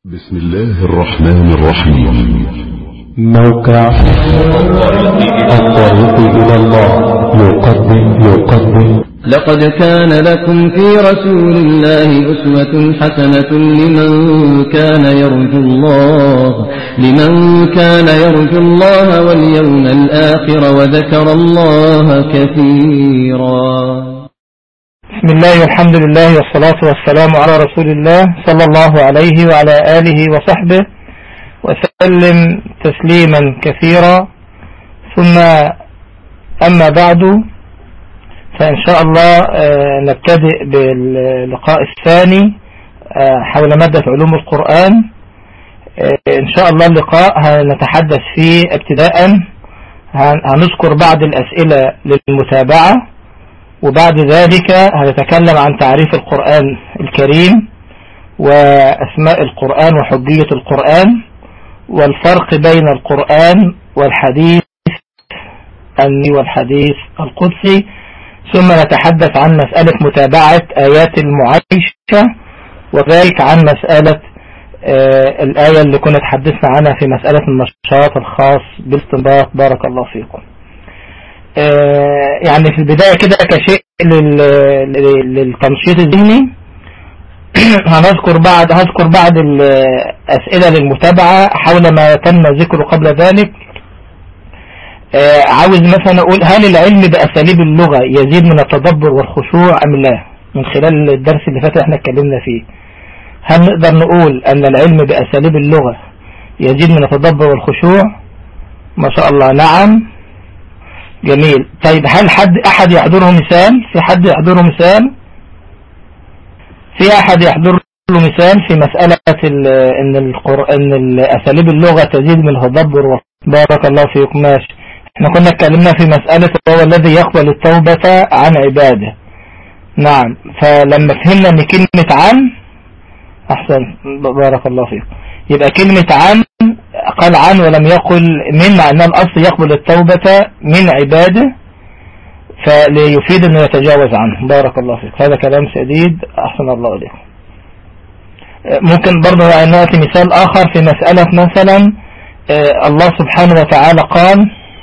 بسم الله الرحمن الرحيم موقع الطريق إلى الله يقدم يقدم لقد كان لكم في رسول الله أسوة حسنة لمن كان يرجو الله لمن كان يرجو الله واليوم الآخر وذكر الله كثيرا بسم الله والحمد لله والصلاة والسلام على رسول الله صلى الله عليه وعلى آله وصحبه وسلم تسليما كثيرا ثم أما بعد فإن شاء الله آه، نبتدئ باللقاء الثاني آه، حول مادة علوم القرآن آه، إن شاء الله اللقاء هنتحدث فيه ابتداء هن- هنذكر بعض الأسئلة للمتابعة وبعد ذلك هنتكلم عن تعريف القرآن الكريم وأسماء القرآن وحجية القرآن والفرق بين القرآن والحديث الني والحديث القدسي ثم نتحدث عن مسألة متابعة آيات المعايشة وذلك عن مسألة آه الآية اللي كنا تحدثنا عنها في مسألة النشاط الخاص بالاستنباط بارك الله فيكم آه، يعني في البداية كده كشيء لل- لل- للتنشيط الذهني هنذكر بعد هذكر بعض الأسئلة للمتابعة حول ما تم ذكره قبل ذلك آه، عاوز مثلا أقول هل العلم بأساليب اللغة يزيد من التدبر والخشوع أم لا من خلال الدرس اللي فات احنا اتكلمنا فيه هل نقدر نقول أن العلم بأساليب اللغة يزيد من التدبر والخشوع ما شاء الله نعم جميل طيب هل حد احد يحضره مثال في حد يحضره مثال في احد يحضر له مثال في مسألة ال- ان القرآن ان اساليب اللغة تزيد من التدبر و- بارك الله فيكم ماشي احنا كنا اتكلمنا في مسألة هو الذي يقبل التوبة عن عباده نعم فلما فهمنا ان كلمة عن احسن بارك الله فيكم يبقى كلمة عن قال عن ولم يقل من معنى الأصل يقبل التوبة من عباده فليفيد أنه يتجاوز عنه بارك الله فيك هذا كلام سديد أحسن الله إليكم ممكن برضه يعني نأتي مثال آخر في مسألة مثلا آه، الله سبحانه وتعالى قال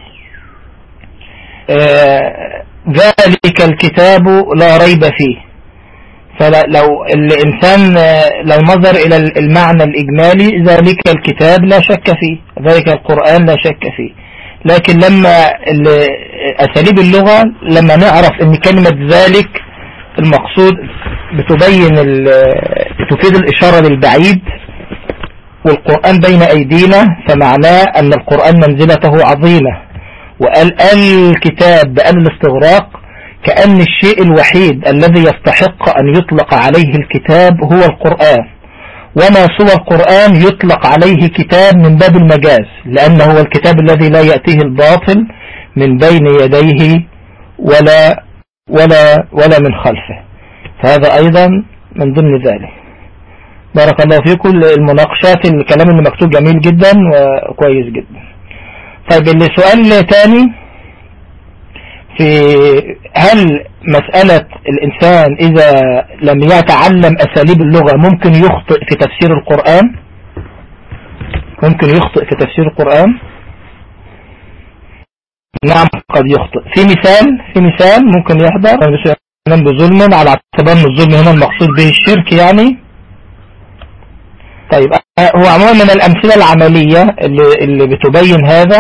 آه، ذلك الكتاب لا ريب فيه فلو الإنسان آه، لو نظر إلى المعنى الإجمالي ذلك الكتاب لا شك فيه ذلك القرآن لا شك فيه لكن لما ال- أساليب اللغة لما نعرف أن كلمة ذلك المقصود بتبين ال- بتفيد الإشارة للبعيد والقرآن بين أيدينا فمعناه أن القرآن منزلته عظيمة وقال الكتاب بأن الاستغراق كأن الشيء الوحيد الذي يستحق أن يطلق عليه الكتاب هو القرآن وما سوى القرآن يطلق عليه كتاب من باب المجاز لأنه هو الكتاب الذي لا يأتيه الباطل من بين يديه ولا ولا ولا من خلفه فهذا أيضا من ضمن ذلك بارك الله فيكم المناقشات الكلام اللي مكتوب جميل جدا وكويس جدا طيب اللي سؤال تاني في هل مسألة الإنسان إذا لم يتعلم أساليب اللغة ممكن يخطئ في تفسير القرآن ممكن يخطئ في تفسير القرآن نعم قد يخطئ في مثال في مثال ممكن يحضر ينام بظلم على اعتبار ان الظلم هنا المقصود به الشرك يعني طيب آه، هو عموما من الأمثلة العملية اللي, اللي بتبين هذا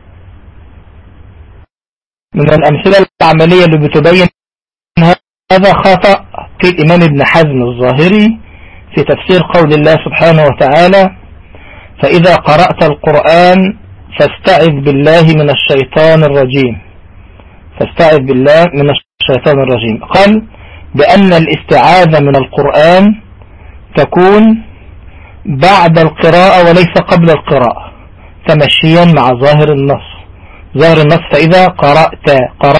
من الأمثلة العملية اللي بتبين هذا خطأ في الإمام ابن حزم الظاهري في تفسير قول الله سبحانه وتعالى فإذا قرأت القرآن فاستعذ بالله من الشيطان الرجيم فاستعذ بالله من الشيطان الرجيم قال بأن الاستعاذة من القرآن تكون بعد القراءة وليس قبل القراءة تمشيا مع ظاهر النص ظاهر النص فإذا قرأت قرأت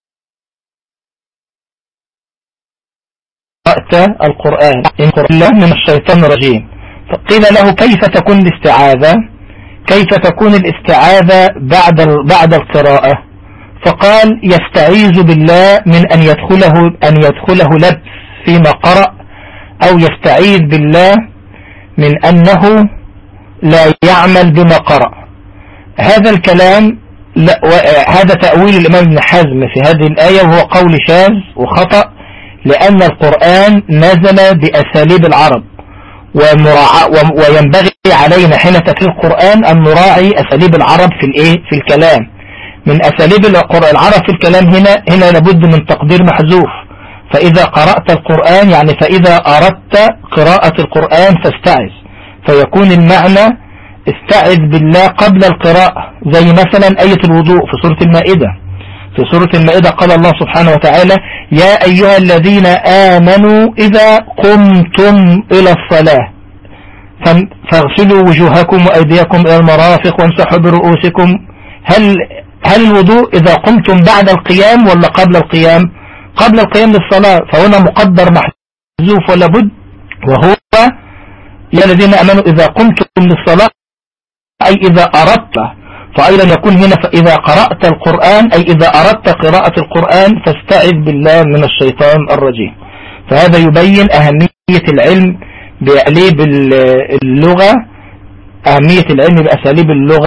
القرآن إن قرأت الله من الشيطان الرجيم فقيل له كيف تكون الاستعاذة كيف تكون الاستعاذة بعد بعد القراءة فقال يستعيذ بالله من أن يدخله أن يدخله لبس فيما قرأ أو يستعيذ بالله من أنه لا يعمل بما قرأ هذا الكلام لا هذا تأويل الإمام ابن حزم في هذه الآية وهو قول شاذ وخطأ لأن القرآن نزل بأساليب العرب وينبغي علينا حين تفسير القرآن أن نراعي أساليب العرب في الإيه في الكلام من أساليب العرب في الكلام هنا هنا لابد من تقدير محذوف فإذا قرأت القرآن يعني فإذا أردت قراءة القرآن فاستعذ فيكون المعنى استعذ بالله قبل القراءة زي مثلا آية الوضوء في سورة المائدة في سورة المائدة قال الله سبحانه وتعالى يا أيها الذين آمنوا إذا قمتم إلى الصلاة فاغسلوا وجوهكم وأيديكم إلى المرافق وامسحوا برؤوسكم هل هل الوضوء إذا قمتم بعد القيام ولا قبل القيام قبل القيام للصلاة فهنا مقدر محذوف ولا بد وهو يا الذين أمنوا إذا قمتم للصلاة أي إذا أردت فأيضا يكون هنا فإذا قرأت القرآن أي إذا أردت قراءة القرآن فاستعذ بالله من الشيطان الرجيم فهذا يبين أهمية العلم بأساليب اللغة أهمية العلم بأساليب اللغة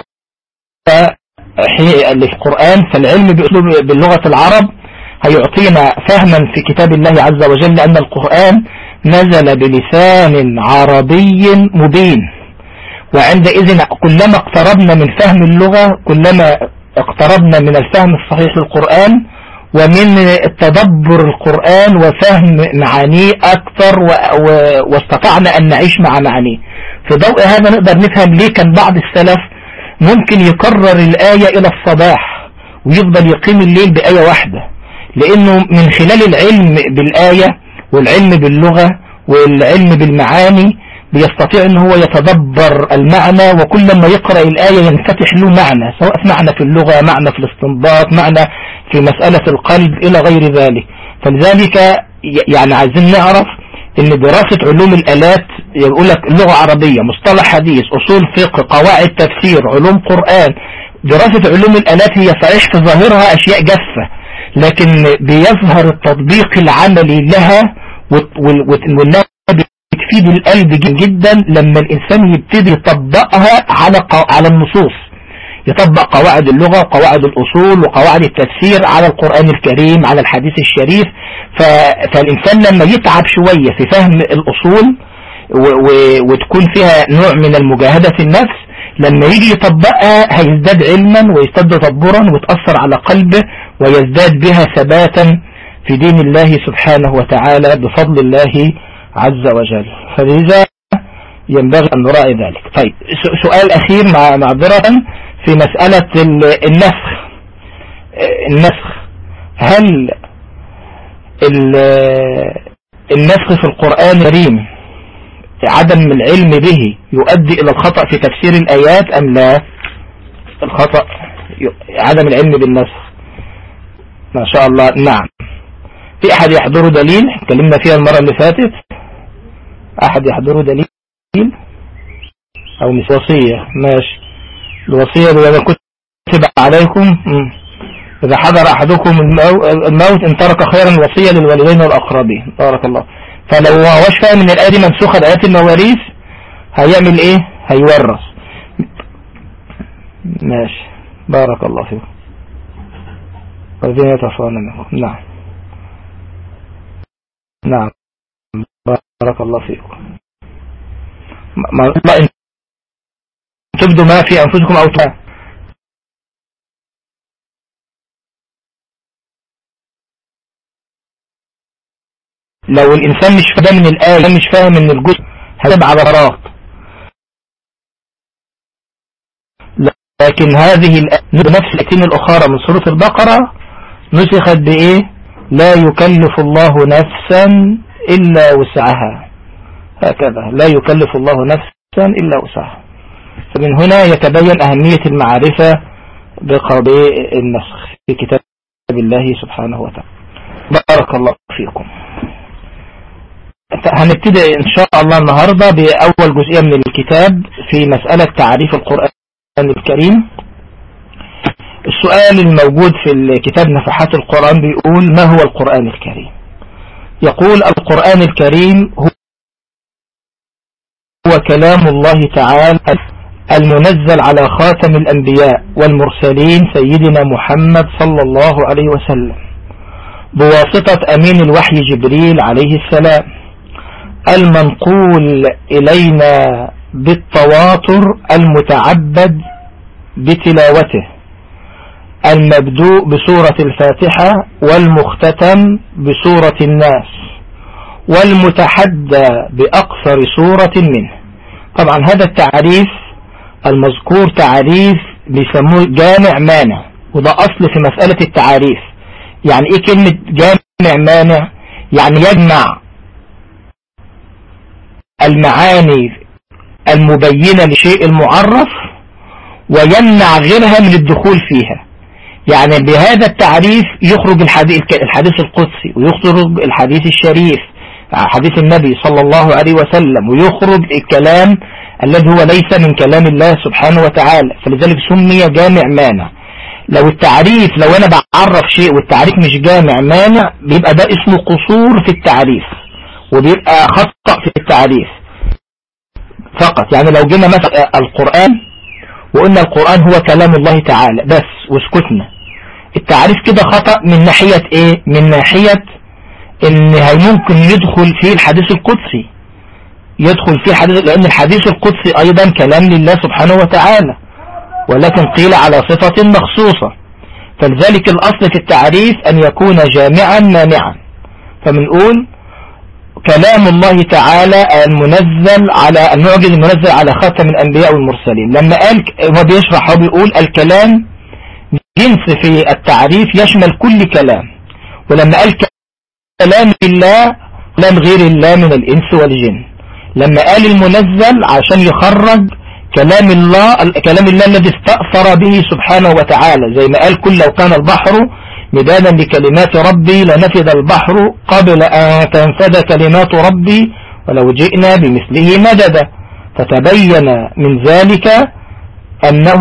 اللي في القرآن فالعلم بأسلوب باللغة العرب هيعطينا فهما في كتاب الله عز وجل أن القرآن نزل بلسان عربي مبين وعندئذ كلما اقتربنا من فهم اللغة كلما اقتربنا من الفهم الصحيح للقرآن ومن تدبر القرآن وفهم معانيه أكثر واستطعنا أن نعيش مع معانيه في ضوء هذا نقدر نفهم ليه كان بعض السلف ممكن يكرر الآية إلى الصباح ويفضل يقيم الليل بآية واحدة لأنه من خلال العلم بالآية والعلم باللغة والعلم بالمعاني بيستطيع ان هو يتدبر المعنى وكل ما يقرأ الآية ينفتح له معنى سواء معنى في اللغة معنى في الاستنباط معنى في مسألة القلب إلى غير ذلك فلذلك يعني عايزين نعرف ان دراسة علوم الالات يقول لك لغة عربية مصطلح حديث اصول فقه قواعد تفسير علوم قرآن دراسة علوم الالات هي صحيح في ظاهرها اشياء جافة لكن بيظهر التطبيق العملي لها وانها بتفيد القلب جدا لما الانسان يبتدي يطبقها على على النصوص يطبق قواعد اللغة وقواعد الأصول وقواعد التفسير على القرآن الكريم على الحديث الشريف ف... فالإنسان لما يتعب شوية في فهم الأصول و... و... وتكون فيها نوع من المجاهدة في النفس لما يجي يطبقها هيزداد علما ويزداد تدبرا وتأثر على قلبه ويزداد بها ثباتا في دين الله سبحانه وتعالى بفضل الله عز وجل فلذا ينبغي أن نراعي ذلك طيب سؤال أخير مع معذرة في مسألة النسخ النسخ هل النسخ في القرآن الكريم عدم العلم به يؤدي إلى الخطأ في تفسير الآيات أم لا الخطأ عدم العلم بالنسخ ما شاء الله نعم في أحد يحضره دليل اتكلمنا فيها المرة اللي فاتت أحد يحضره دليل أو مش وصية ماشي الوصية بما كتب عليكم إذا حضر أحدكم الموت إن ترك خيرا الوصية للوالدين والأقربين بارك الله فلو هو وش فاهم من الآية دي منسوخة لآيات المواريث هيعمل إيه هيورث ماشي بارك الله فيكم والذين يتوفون منكم نعم نعم بارك الله فيكم ما إن تبدوا ما في أنفسكم أو تبدوا لو الإنسان مش فاهم من الآية مش فاهم ان الجزء هتبع عبارات لكن هذه نفس الأتين الأخرى من سورة البقرة نسخت بإيه لا يكلف الله نفسا إلا وسعها هكذا لا يكلف الله نفسا إلا وسعها فمن هنا يتبين أهمية المعرفة بقضاء النسخ في كتاب الله سبحانه وتعالى بارك الله فيكم هنبتدي إن شاء الله النهاردة بأول جزئية من الكتاب في مسألة تعريف القرآن الكريم السؤال الموجود في الكتاب نفحات القرآن بيقول ما هو القرآن الكريم يقول القرآن الكريم هو كلام الله تعالى المنزل على خاتم الأنبياء والمرسلين سيدنا محمد صلى الله عليه وسلم بواسطة أمين الوحي جبريل عليه السلام المنقول إلينا بالتواتر المتعبد بتلاوته المبدوء بسورة الفاتحة والمختتم بسورة الناس والمتحدى بأقصر سورة منه طبعا هذا التعريف المذكور تعريف بيسموه جامع مانع وده أصل في مسألة التعاريف يعني ايه كلمة جامع مانع يعني يجمع المعاني المبينة لشيء المعرف ويمنع غيرها من الدخول فيها يعني بهذا التعريف يخرج الحديث, الحديث القدسي ويخرج الحديث الشريف حديث النبي صلى الله عليه وسلم ويخرج الكلام الذي هو ليس من كلام الله سبحانه وتعالى فلذلك سمي جامع مانع لو التعريف لو انا بعرف شيء والتعريف مش جامع مانع بيبقى ده اسمه قصور في التعريف وبيبقى خطأ في التعريف فقط يعني لو جينا مثلا القرآن وقلنا القرآن هو كلام الله تعالى بس وسكتنا التعريف كده خطأ من ناحية ايه من ناحية ان ممكن يدخل فيه الحديث القدسي يدخل فيه الحديث لان الحديث القدسي ايضا كلام لله سبحانه وتعالى ولكن قيل على صفة مخصوصة فلذلك الاصل في التعريف ان يكون جامعا مانعا فبنقول كلام الله تعالى المنزل على المعجز المنزل على خاتم الأنبياء والمرسلين لما قال هو بيشرح هو بيقول الكلام جنس في التعريف يشمل كل كلام ولما قال كلام الله كلام غير الله من الإنس والجن لما قال المنزل عشان يخرج كلام الله كلام الله الذي استأثر به سبحانه وتعالى زي ما قال كل لو كان البحر مدادا لكلمات ربي لنفذ البحر قبل أن تنفذ كلمات ربي ولو جئنا بمثله مددا فتبين من ذلك أنه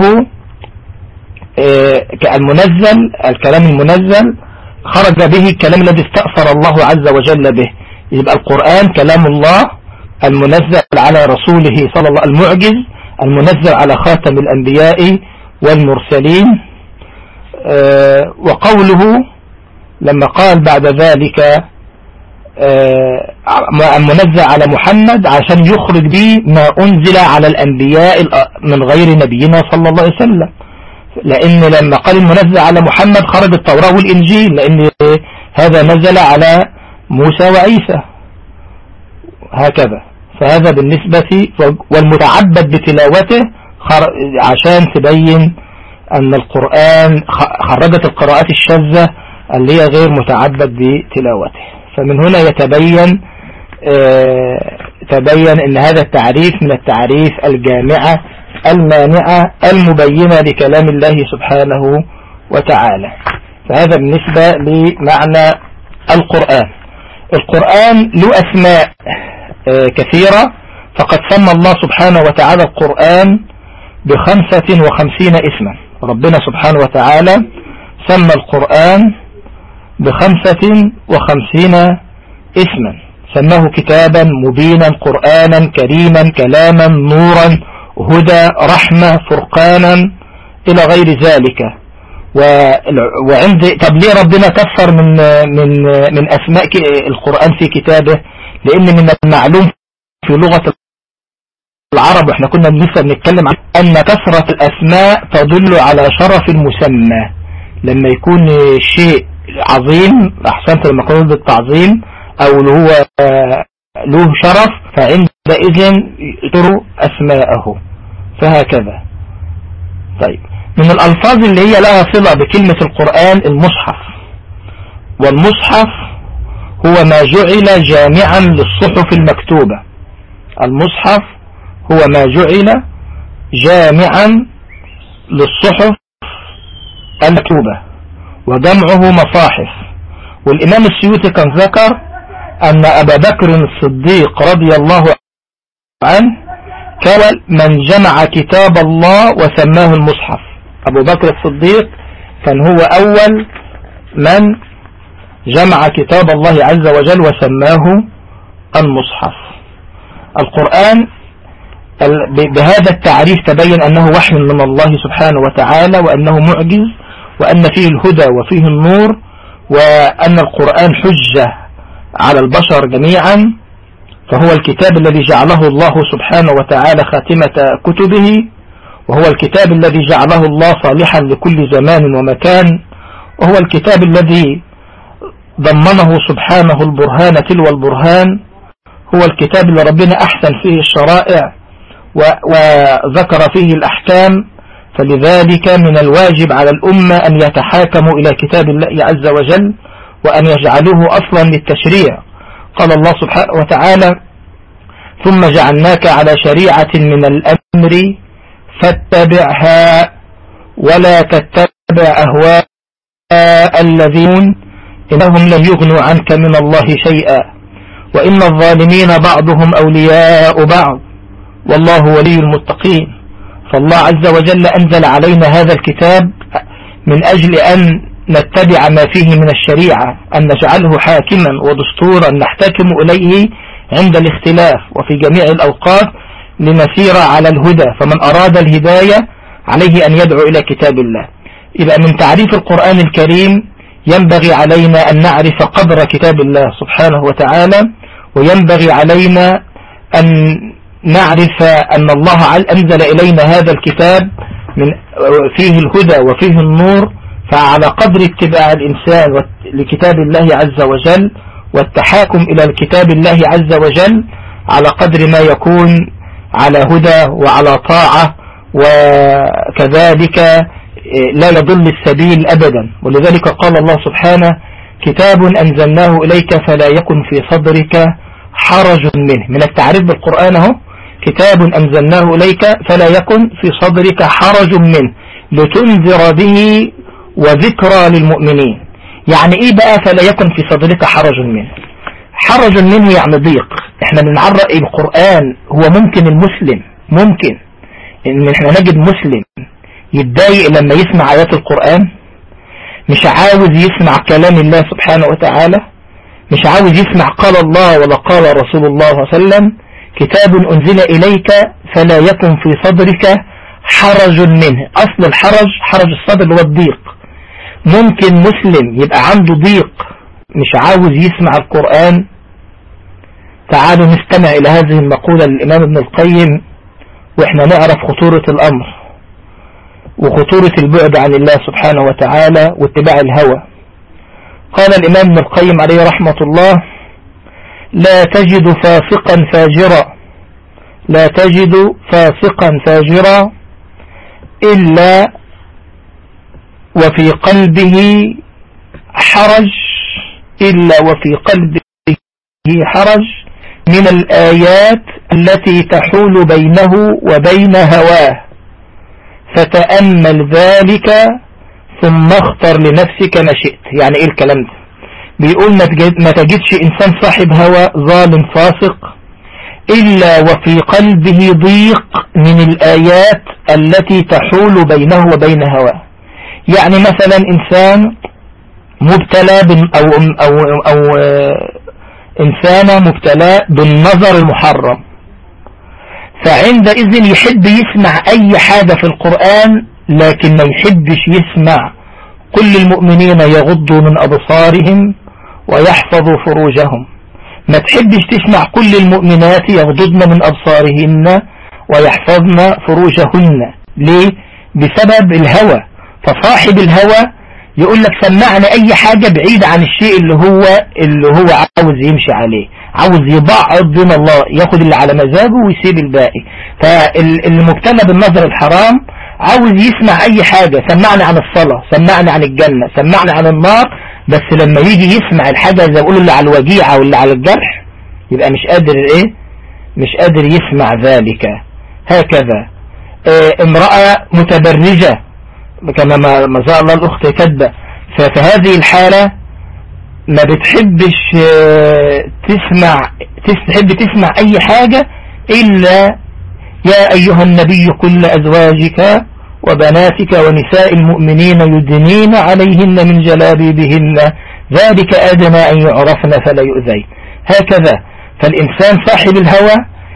آه، المنزل الكلام المنزل خرج به الكلام الذي استأثر الله عز وجل به يبقى القرآن كلام الله المنزل على رسوله صلى الله المعجز المنزل على خاتم الأنبياء والمرسلين آه، وقوله لما قال بعد ذلك آه، المنزع على محمد عشان يخرج به ما أنزل على الأنبياء من غير نبينا صلى الله عليه وسلم لأن لما قال المنزع على محمد خرج التوراة والإنجيل لأن هذا نزل على موسى وعيسى هكذا فهذا بالنسبة والمتعبد بتلاوته عشان تبين أن القرآن خرجت القراءات الشاذة اللي هي غير متعبد بتلاوته فمن هنا يتبين آه، تبين ان هذا التعريف من التعريف الجامعة المانعة المبينة لكلام الله سبحانه وتعالى فهذا بالنسبة لمعنى القرآن القرآن له أسماء آه، كثيرة فقد سمى الله سبحانه وتعالى القرآن بخمسة وخمسين اسما ربنا سبحانه وتعالى سمى القرآن بخمسة وخمسين اسما سماه كتابا مبينا قرآنا كريما كلاما نورا هدى رحمة فرقانا إلى غير ذلك وعند طب ليه ربنا كفر من من من أسماء القرآن في كتابه لأن من المعلوم في لغة العرب احنا كنا لسه بنتكلم عن ان كثرة الاسماء تدل على شرف المسمى لما يكون شيء عظيم احسنت لما يكون بالتعظيم او اللي هو له شرف فعندئذ يذكر اسماءه فهكذا طيب من الالفاظ اللي هي لها صلة بكلمة القرآن المصحف والمصحف هو ما جعل جامعا للصحف المكتوبة المصحف هو ما جعل جامعا للصحف المكتوبة وجمعه مصاحف والإمام السيوطي كان ذكر أن أبا بكر الصديق رضي الله عنه كان من جمع كتاب الله وسماه المصحف أبو بكر الصديق كان هو أول من جمع كتاب الله عز وجل وسماه المصحف القرآن بهذا التعريف تبين أنه وحي من الله سبحانه وتعالى وأنه معجز وأن فيه الهدى وفيه النور وأن القرآن حجة على البشر جميعا فهو الكتاب الذي جعله الله سبحانه وتعالى خاتمة كتبه وهو الكتاب الذي جعله الله صالحا لكل زمان ومكان وهو الكتاب الذي ضمنه سبحانه البرهان تلو البرهان هو الكتاب اللي ربنا أحسن فيه الشرائع وذكر فيه الأحكام فلذلك من الواجب على الأمة أن يتحاكموا إلى كتاب الله عز وجل وأن يجعلوه أصلا للتشريع قال الله سبحانه وتعالى ثم جعلناك على شريعة من الأمر فاتبعها ولا تتبع أهواء الذين إنهم لن يغنوا عنك من الله شيئا وإن الظالمين بعضهم أولياء بعض والله ولي المتقين فالله عز وجل أنزل علينا هذا الكتاب من أجل أن نتبع ما فيه من الشريعة أن نجعله حاكما ودستورا نحتكم إليه عند الاختلاف وفي جميع الأوقات لنسير على الهدى فمن أراد الهداية عليه أن يدعو إلى كتاب الله إذا من تعريف القرآن الكريم ينبغي علينا أن نعرف قدر كتاب الله سبحانه وتعالى وينبغي علينا أن نعرف أن الله أنزل إلينا هذا الكتاب من فيه الهدى وفيه النور فعلى قدر اتباع الإنسان لكتاب الله عز وجل والتحاكم إلى الكتاب الله عز وجل على قدر ما يكون على هدى وعلى طاعة وكذلك لا يضل السبيل أبدا ولذلك قال الله سبحانه كتاب أنزلناه إليك فلا يكن في صدرك حرج منه من التعريف بالقرآن هو كتاب أنزلناه إليك فلا يكن في صدرك حرج منه لتنذر به وذكرى للمؤمنين يعني ايه بقى فلا يكن في صدرك حرج منه حرج منه يعني ضيق احنا بنعرق القرآن هو ممكن المسلم ممكن ان احنا نجد مسلم يتضايق لما يسمع آيات القرآن مش عاوز يسمع كلام الله سبحانه وتعالى مش عاوز يسمع قال الله ولا قال رسول الله صلى الله عليه وسلم كتاب أنزل إليك فلا يكن في صدرك حرج منه أصل الحرج حرج الصدر هو الضيق ممكن مسلم يبقى عنده ضيق مش عاوز يسمع القرآن تعالوا نستمع إلى هذه المقولة للإمام ابن القيم وإحنا نعرف خطورة الأمر وخطورة البعد عن الله سبحانه وتعالى واتباع الهوى قال الإمام ابن القيم عليه رحمة الله لا تجد فاسقا فاجرا لا تجد فاسقا فاجرا إلا وفي قلبه حرج إلا وفي قلبه حرج من الآيات التي تحول بينه وبين هواه فتأمل ذلك ثم اختر لنفسك ما شئت يعني ايه الكلام ده بيقول ما تجدش انسان صاحب هوى ظالم فاسق الا وفي قلبه ضيق من الايات التي تحول بينه وبين هواه يعني مثلا انسان مبتلى او, أو, أو, أو انسانة مبتلى بالنظر المحرم فعندئذ يحب يسمع اي حاجة في القرآن لكن ما يحبش يسمع كل المؤمنين يغضوا من أبصارهم ويحفظوا فروجهم ما تحبش تسمع كل المؤمنات يغضضن من أبصارهن ويحفظن فروجهن ليه؟ بسبب الهوى فصاحب الهوى يقول لك سمعنا اي حاجة بعيدة عن الشيء اللي هو اللي هو عاوز يمشي عليه عاوز يبعض دون الله ياخد اللي على مزاجه ويسيب الباقي فالمبتلى بالنظر الحرام عاوز يسمع اي حاجة سمعنا عن الصلاة سمعنا عن الجنة سمعنا عن النار بس لما يجي يسمع الحاجة زي بيقولوا اللي على الوجيعة واللي على الجرح يبقى مش قادر ايه مش قادر يسمع ذلك هكذا اه امرأة متبرجة كما ما شاء الله الأخت كاتبة ففي هذه الحالة ما بتحبش تسمع تحب تسمع أي حاجة إلا يا أيها النبي كل أزواجك وبناتك ونساء المؤمنين يدنين عليهن من جلابيبهن ذلك أدنى أن يعرفن فلا يؤذين هكذا فالإنسان صاحب الهوى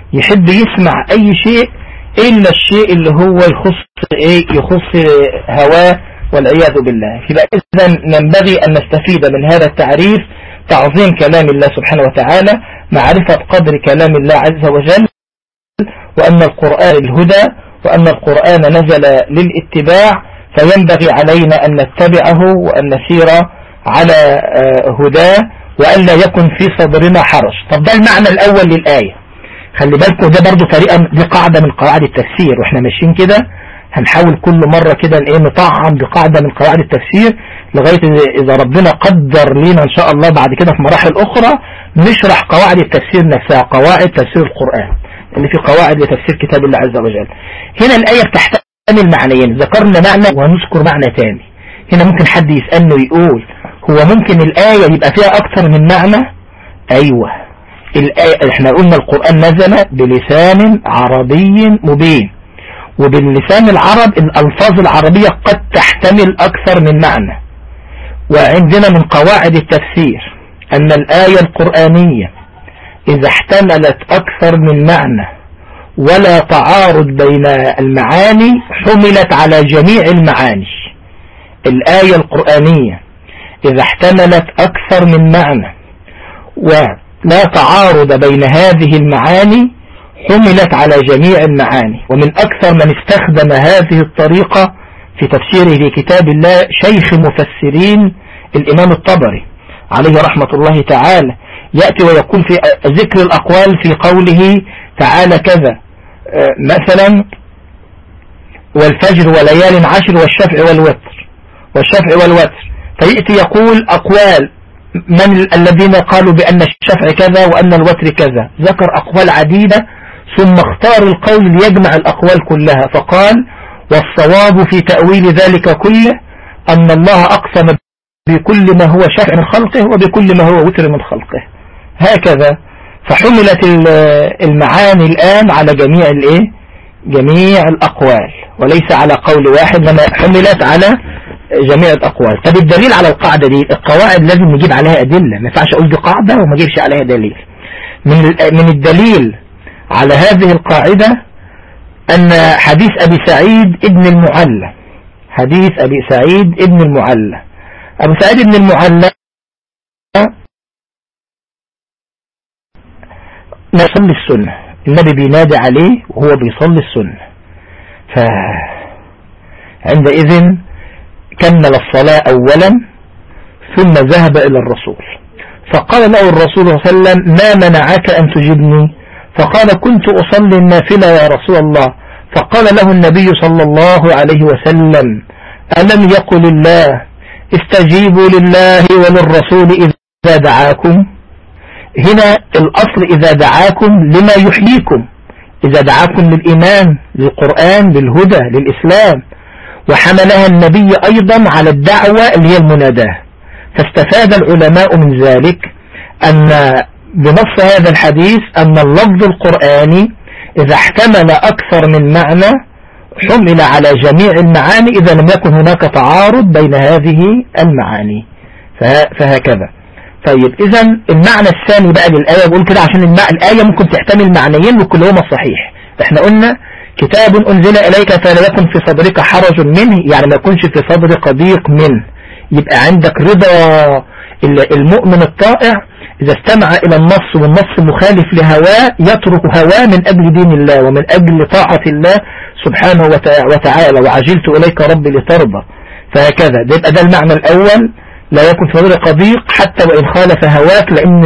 يحب يسمع اي شيء الا الشيء اللي هو يخص ايه يخص هواه والعياذ بالله يبقى اذا ينبغي ان نستفيد من هذا التعريف تعظيم كلام الله سبحانه وتعالى معرفة قدر كلام الله عز وجل وأن القرآن الهدى وأن القرآن نزل للاتباع فينبغي علينا أن نتبعه وأن نسير على هداه وأن لا يكن في صدرنا حرج طب ده المعنى الأول للآية خلي بالكم ده برضو طريقة دي قاعدة من قواعد التفسير واحنا ماشيين كده هنحاول كل مرة كده ايه نطعم بقاعدة من قواعد التفسير لغاية إذا ربنا قدر لينا إن شاء الله بعد كده في مراحل أخرى نشرح قواعد التفسير نفسها قواعد تفسير القرآن اللي في قواعد لتفسير كتاب الله عز وجل هنا الآية بتحتمل معنيين ذكرنا معنى ونذكر معنى تاني هنا ممكن حد يسألني ويقول هو ممكن الآية يبقى فيها أكثر من معنى أيوة الآية احنا قلنا القرآن نزل بلسان عربي مبين وباللسان العرب الألفاظ العربية قد تحتمل أكثر من معنى وعندنا من قواعد التفسير أن الآية القرآنية إذا احتملت أكثر من معنى ولا تعارض بين المعاني حملت على جميع المعاني الآية القرآنية إذا احتملت أكثر من معنى ولا تعارض بين هذه المعاني حملت على جميع المعاني ومن أكثر من استخدم هذه الطريقة في تفسيره في كتاب الله شيخ مفسرين الإمام الطبري عليه رحمة الله تعالى يأتي ويقول في ذكر الأقوال في قوله تعالى كذا مثلا والفجر وليال عشر والشفع والوتر والشفع والوتر فيأتي يقول أقوال من الذين قالوا بأن الشفع كذا وأن الوتر كذا ذكر أقوال عديدة ثم اختار القول ليجمع الأقوال كلها فقال والصواب في تأويل ذلك كله أن الله أقسم بكل ما هو شفع من خلقه وبكل ما هو وتر من خلقه هكذا فحملت المعاني الآن على جميع الايه جميع الأقوال وليس على قول واحد لما حملت على جميع الأقوال طب الدليل على القاعدة دي القواعد لازم نجيب عليها أدلة ما ينفعش أقول دي قاعدة وما اجيبش عليها دليل من من الدليل على هذه القاعدة أن حديث أبي سعيد ابن المعلى حديث أبي سعيد ابن المعلى أبو سعيد ابن المعلى يصلي السنة النبي بينادي عليه وهو بيصلي السنة فعندئذ كمل الصلاة أولا ثم ذهب إلى الرسول فقال له الرسول صلى الله عليه وسلم ما منعك أن تجبني فقال كنت أصلي النافلة يا رسول الله فقال له النبي صلى الله عليه وسلم ألم يقل الله استجيبوا لله وللرسول إذا دعاكم هنا الأصل إذا دعاكم لما يحييكم إذا دعاكم للإيمان للقرآن للهدى للإسلام وحملها النبي أيضا على الدعوة اللي هي المناداة فاستفاد العلماء من ذلك أن بنص هذا الحديث أن اللفظ القرآني إذا احتمل أكثر من معنى حمل على جميع المعاني إذا لم يكن هناك تعارض بين هذه المعاني فهكذا طيب إذا المعنى الثاني بقى للآية بقول كده عشان الآية ممكن تحتمل معنيين وكلهما صحيح احنا قلنا كتاب أنزل إليك فلا يكن في صدرك حرج منه يعني ما يكونش في صدرك ضيق منه يبقى عندك رضا المؤمن الطائع إذا استمع إلى النص والنص مخالف لهواه يترك هواه من أجل دين الله ومن أجل طاعة الله سبحانه وتعالى وعجلت إليك ربي لترضى فهكذا ده يبقى ده المعنى الأول لا يكن في صدرك ضيق حتى وإن خالف هواك لأن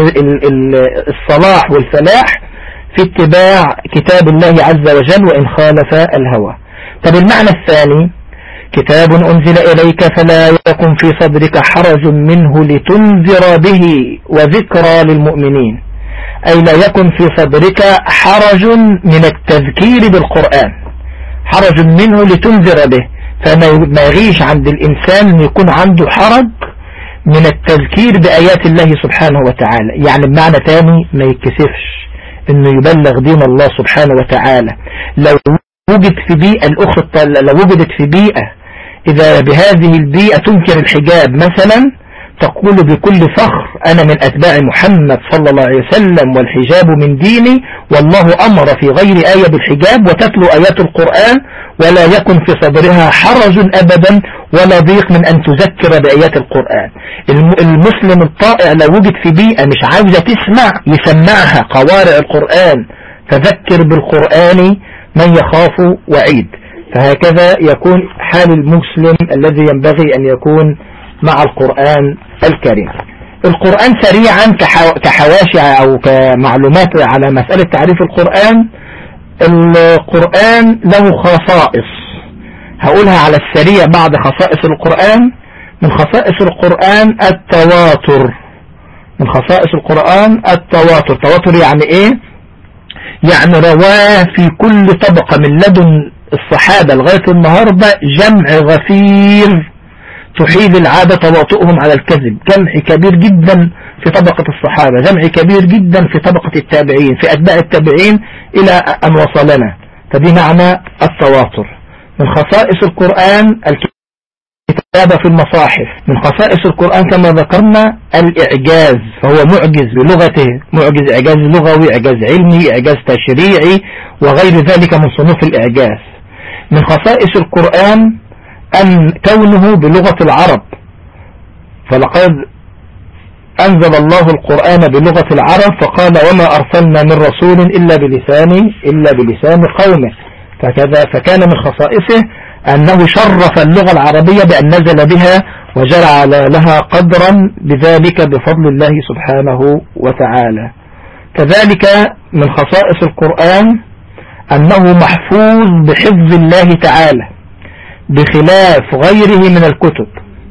الصلاح والفلاح في اتباع كتاب الله عز وجل وإن خالف الهوى طب المعنى الثاني كتاب أنزل إليك فلا يكن في صدرك حرج منه لتنذر به وذكرى للمؤمنين أي لا يكن في صدرك حرج من التذكير بالقرآن حرج منه لتنذر به فما يغيش عند الإنسان أن يكون عنده حرج من التذكير بآيات الله سبحانه وتعالى يعني بمعنى تاني ما يتكسفش انه يبلغ دين الله سبحانه وتعالى لو وجد في بيئة الأخرى لو وجدت في بيئة إذا بهذه البيئة تنكر الحجاب مثلا تقول بكل فخر أنا من أتباع محمد صلى الله عليه وسلم والحجاب من ديني والله أمر في غير آية بالحجاب وتتلو آيات القرآن ولا يكن في صدرها حرج أبدا ولا ضيق من أن تذكر بآيات القرآن المسلم الطائع لو وجد في بيئة مش عاوزة تسمع يسمعها قوارع القرآن فذكر بالقرآن من يخاف وعيد فهكذا يكون حال المسلم الذي ينبغي أن يكون مع القرآن الكريم القرآن سريعا كحواشي أو كمعلومات على مسألة تعريف القرآن القرآن له خصائص هقولها على السريع بعض خصائص القرآن من خصائص القرآن التواتر من خصائص القرآن التواتر تواتر يعني ايه يعني رواه في كل طبقة من لدن الصحابة لغاية النهاردة جمع غفير تحيل العادة تواطؤهم على الكذب جمع كبير جدا في طبقة الصحابة جمع كبير جدا في طبقة التابعين في أتباع التابعين إلى أن وصلنا فدي معنى التواتر من خصائص القرآن الكتابة في المصاحف من خصائص القرآن كما ذكرنا الإعجاز فهو معجز بلغته معجز إعجاز لغوي إعجاز علمي إعجاز تشريعي وغير ذلك من صنوف الإعجاز من خصائص القرآن أن كونه بلغة العرب فلقد أنزل الله القرآن بلغة العرب فقال وما أرسلنا من رسول إلا بلسان إلا بلسان قومه فكذا فكان من خصائصه أنه شرف اللغة العربية بأن نزل بها وجعل لها قدرا بذلك بفضل الله سبحانه وتعالى كذلك من خصائص القرآن أنه محفوظ بحفظ الله تعالى بخلاف غيره من الكتب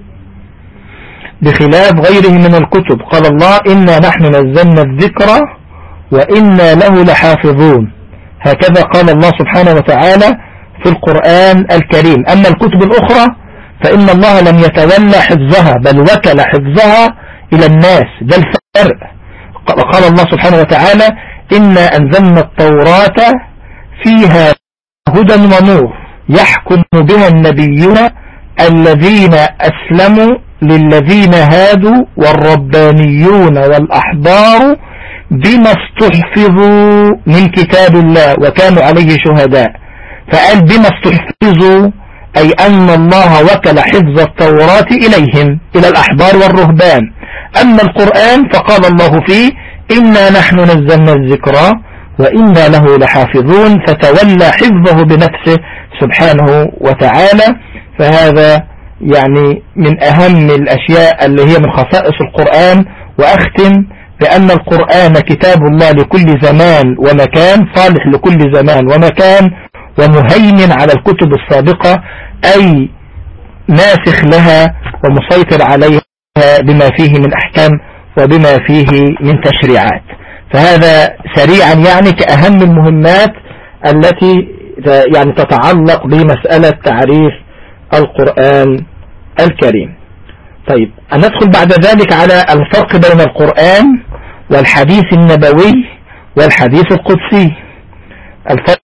بخلاف غيره من الكتب قال الله إنا نحن نزلنا الذكر وإنا له لحافظون هكذا قال الله سبحانه وتعالى في القرآن الكريم أما الكتب الأخرى فإن الله لم يتولى حفظها بل وكل حفظها إلى الناس ده الفرق قال الله سبحانه وتعالى إنا أنزلنا التوراة فيها هدى ونور يحكم بها النبيون الذين أسلموا للذين هادوا والربانيون والأحبار بما استحفظوا من كتاب الله وكانوا عليه شهداء فقال بما استحفظوا أي أن الله وكل حفظ التوراة إليهم إلى الأحبار والرهبان أما القرآن فقال الله فيه إنا نحن نزلنا الذكرى وإنا له لحافظون فتولى حفظه بنفسه سبحانه وتعالى فهذا يعني من أهم الأشياء اللي هي من خصائص القرآن وأختم بأن القرآن كتاب الله لكل زمان ومكان صالح لكل زمان ومكان ومهيمن على الكتب السابقة أي ناسخ لها ومسيطر عليها بما فيه من أحكام وبما فيه من تشريعات فهذا سريعا يعني كأهم المهمات التي يعني تتعلق بمسألة تعريف القرآن الكريم طيب ندخل بعد ذلك على الفرق بين القرآن والحديث النبوي والحديث القدسي الفرق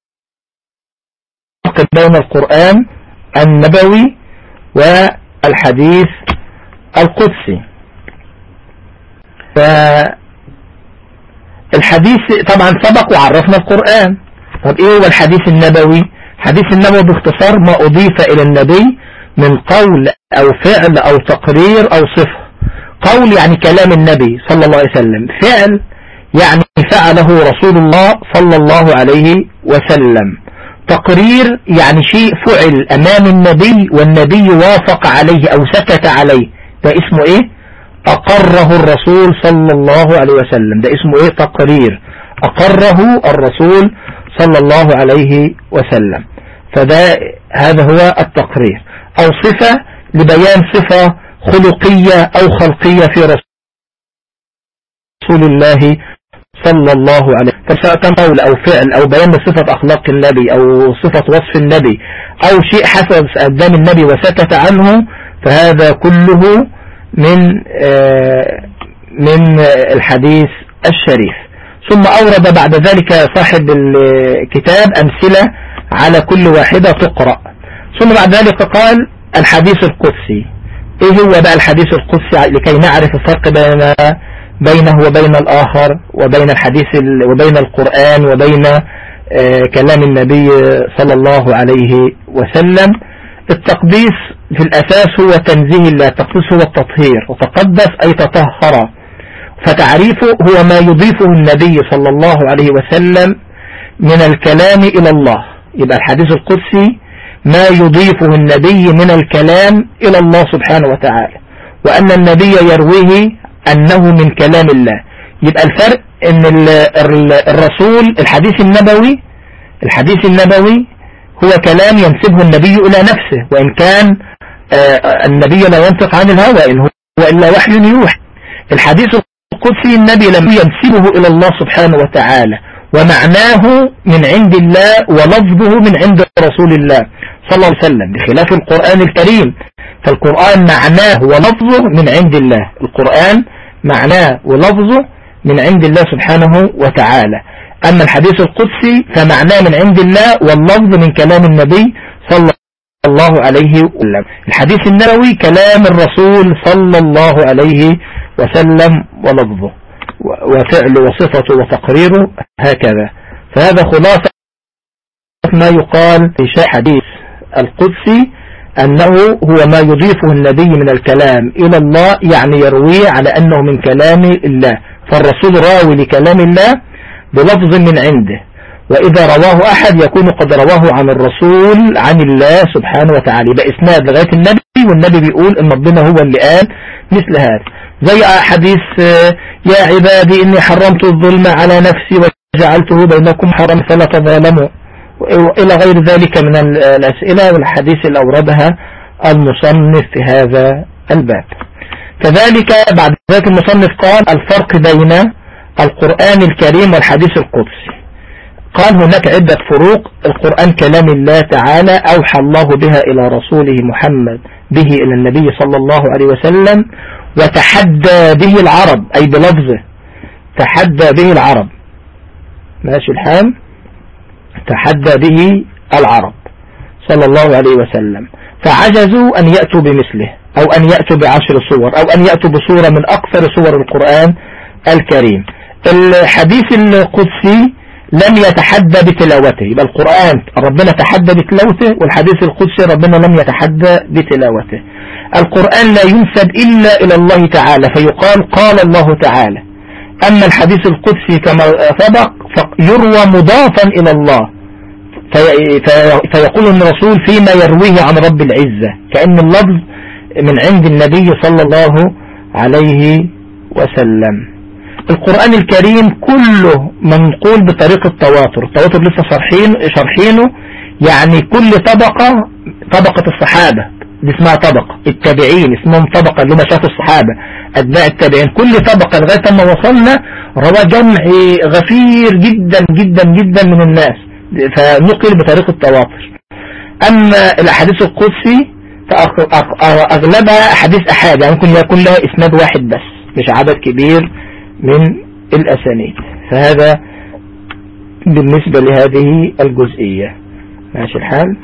بين القرآن النبوي والحديث القدسي فالحديث طبعا سبق وعرفنا القرآن طب ايه هو الحديث النبوي حديث النبوي باختصار ما اضيف الى النبي من قول او فعل او تقرير او صفة قول يعني كلام النبي صلى الله عليه وسلم فعل يعني فعله رسول الله صلى الله عليه وسلم تقرير يعني شيء فعل امام النبي والنبي وافق عليه او سكت عليه ده اسمه ايه اقره الرسول صلى الله عليه وسلم ده اسمه ايه تقرير اقره الرسول صلى الله عليه وسلم فده هذا هو التقرير او صفة لبيان صفة خلقية او خلقية في رسول الله صلى الله عليه فسواء كان قول او فعل او بيان صفة اخلاق النبي او صفة وصف النبي او شيء حسب قدام النبي وسكت عنه فهذا كله من من الحديث الشريف ثم أورد بعد ذلك صاحب الكتاب أمثلة على كل واحدة تقرأ ثم بعد ذلك قال الحديث القدسي ايه هو بقى الحديث القدسي لكي نعرف الفرق بين بينه وبين الآخر وبين الحديث وبين القرآن وبين آه، كلام النبي صلى الله عليه وسلم التقديس في الأساس هو تنزيه الله التقديس هو التطهير وتقدس أي تطهر فتعريفه هو ما يضيفه النبي صلى الله عليه وسلم من الكلام إلى الله يبقى الحديث القدسي ما يضيفه النبي من الكلام إلى الله سبحانه وتعالى وأن النبي يرويه أنه من كلام الله يبقى الفرق أن الرسول الحديث النبوي الحديث النبوي هو كلام ينسبه النبي إلى نفسه وإن كان آه، النبي لا ينطق عن الهوى إن هو إلا وحي يوحي الحديث القدسي النبي لم ينسبه إلى الله سبحانه وتعالى ومعناه من عند الله ولفظه من عند رسول الله صلى الله عليه وسلم بخلاف القرآن الكريم فالقرآن معناه ولفظه من عند الله القرآن معناه ولفظه من عند الله سبحانه وتعالى أما الحديث القدسي فمعناه من عند الله واللفظ من كلام النبي صلى الله عليه وسلم الحديث النبوي كلام الرسول صلى الله عليه وسلم ولفظه وفعله وصفته وتقريره هكذا فهذا خلاصة ما يقال في شيء حديث القدسي أنه هو ما يضيفه النبي من الكلام إلى الله يعني يرويه على أنه من كلام الله فالرسول راوي لكلام الله بلفظ من عنده وإذا رواه أحد يكون قد رواه عن الرسول عن الله سبحانه وتعالى يبقى إسناد لغاية النبي والنبي بيقول إن ربنا هو اللي قال مثل هذا زي حديث يا عبادي إني حرمت الظلم على نفسي وجعلته بينكم حرم فلا تظالموا إلى غير ذلك من الأسئلة والحديث اللي أوردها المصنف في هذا الباب كذلك بعد ذلك المصنف قال الفرق بين القرآن الكريم والحديث القدسي قال هناك عدة فروق القرآن كلام الله تعالى أوحى الله بها إلى رسوله محمد به إلى النبي صلى الله عليه وسلم وتحدى به العرب أي بلفظه تحدى به العرب ماشي الحال تحدى به العرب صلى الله عليه وسلم فعجزوا أن يأتوا بمثله أو أن يأتوا بعشر صور أو أن يأتوا بصورة من أكثر صور القرآن الكريم الحديث القدسي لم يتحدى بتلاوته يبقى القرآن ربنا تحدى بتلاوته والحديث القدسي ربنا لم يتحدى بتلاوته القرآن لا ينسب إلا إلى الله تعالى فيقال قال الله تعالى أما الحديث القدسي كما سبق يروى مضافا إلى الله في فيقول الرسول فيما يرويه عن رب العزة كأن اللفظ من عند النبي صلى الله عليه وسلم القرآن الكريم كله منقول بطريقة التواتر التواتر لسه شرحين شرحينه يعني كل طبقة طبقة الصحابة دي اسمها طبقة التابعين اسمهم طبقة اللي هم شافوا الصحابة أتباع التابعين كل طبقة لغاية ما وصلنا روى جمع غفير جدا جدا جدا من الناس فنقل بطريقة التواتر أما الأحاديث القدسي فأغلبها أحاديث أحاد يعني ممكن يكون لها إسناد واحد بس مش عدد كبير من الأسانيد فهذا بالنسبة لهذه الجزئية ماشي الحال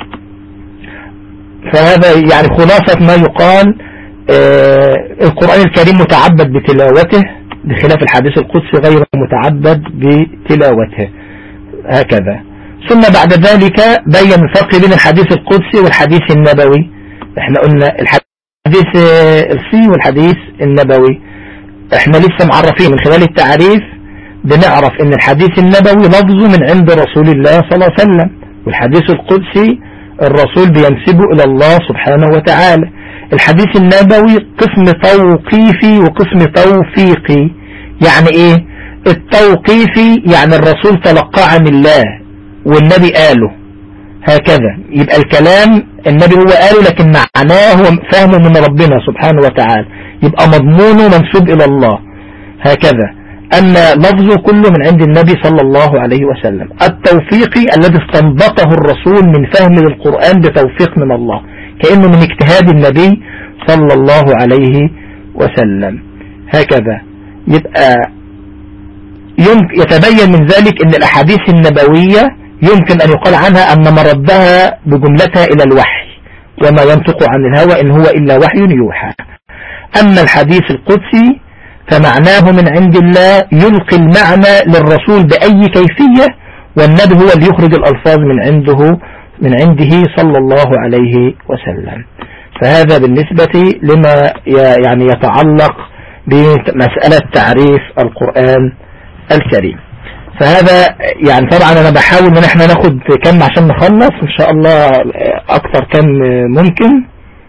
فهذا يعني خلاصة ما يقال آه القرآن الكريم متعبد بتلاوته بخلاف الحديث القدسي غير متعبد بتلاوته هكذا ثم بعد ذلك بين الفرق بين الحديث القدسي والحديث النبوي احنا قلنا الحديث الصي والحديث النبوي احنا لسه معرفين من خلال التعريف بنعرف ان الحديث النبوي لفظه من عند رسول الله صلى الله عليه وسلم والحديث القدسي الرسول بينسبه الى الله سبحانه وتعالى الحديث النبوي قسم توقيفي وقسم توفيقي يعني ايه التوقيفي يعني الرسول تلقى عن الله والنبي قاله هكذا يبقى الكلام النبي هو قاله لكن معناه هو فهمه من ربنا سبحانه وتعالى يبقى مضمونه منسوب إلى الله هكذا أما لفظه كله من عند النبي صلى الله عليه وسلم التوفيقي الذي استنبطه الرسول من فهم للقرآن بتوفيق من الله كأنه من اجتهاد النبي صلى الله عليه وسلم هكذا يبقى يمكن يتبين من ذلك أن الأحاديث النبوية يمكن أن يقال عنها أن مردها بجملتها إلى الوحي وما ينطق عن الهوى إن هو إلا وحي يوحى أما الحديث القدسي فمعناه من عند الله يلقي المعنى للرسول بأي كيفية والنبي هو اللي يخرج الألفاظ من عنده من عنده صلى الله عليه وسلم فهذا بالنسبة لما يعني يتعلق بمسألة تعريف القرآن الكريم فهذا يعني طبعا انا بحاول ان احنا ناخد كم عشان نخلص ان شاء الله اكثر كم ممكن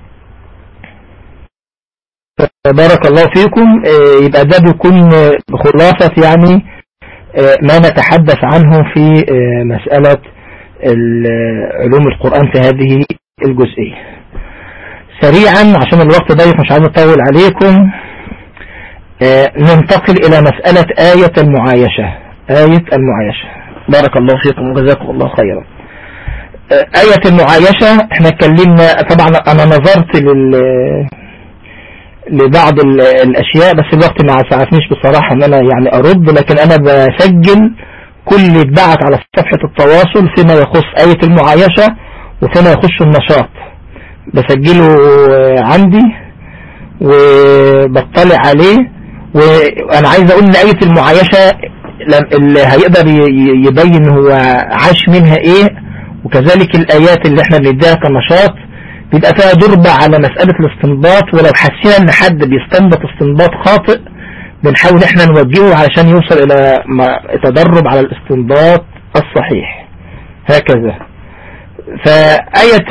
بارك الله فيكم يبقى ده بيكون بخلاصة يعني ما نتحدث عنه في مسألة علوم القرآن في هذه الجزئية سريعا عشان الوقت ضيق مش عايز اطول عليكم ننتقل الى مسألة آية المعايشة آية المعايشة بارك الله فيكم وجزاكم الله خيرا آية المعايشة احنا اتكلمنا طبعا انا نظرت لل لبعض الاشياء بس الوقت ما سعفنيش بصراحة ان انا يعني ارد لكن انا بسجل كل اللي اتبعت على صفحة التواصل فيما يخص آية المعايشة وفيما يخص النشاط بسجله عندي وبطلع عليه وانا عايز اقول ان آية المعايشة اللي هيقدر يبين هو عاش منها ايه وكذلك الايات اللي احنا بنديها كنشاط بيبقى فيها ضربة على مسألة الاستنباط ولو حسينا ان حد بيستنبط استنباط خاطئ بنحاول احنا نوجهه علشان يوصل الى تدرب على الاستنباط الصحيح هكذا فآية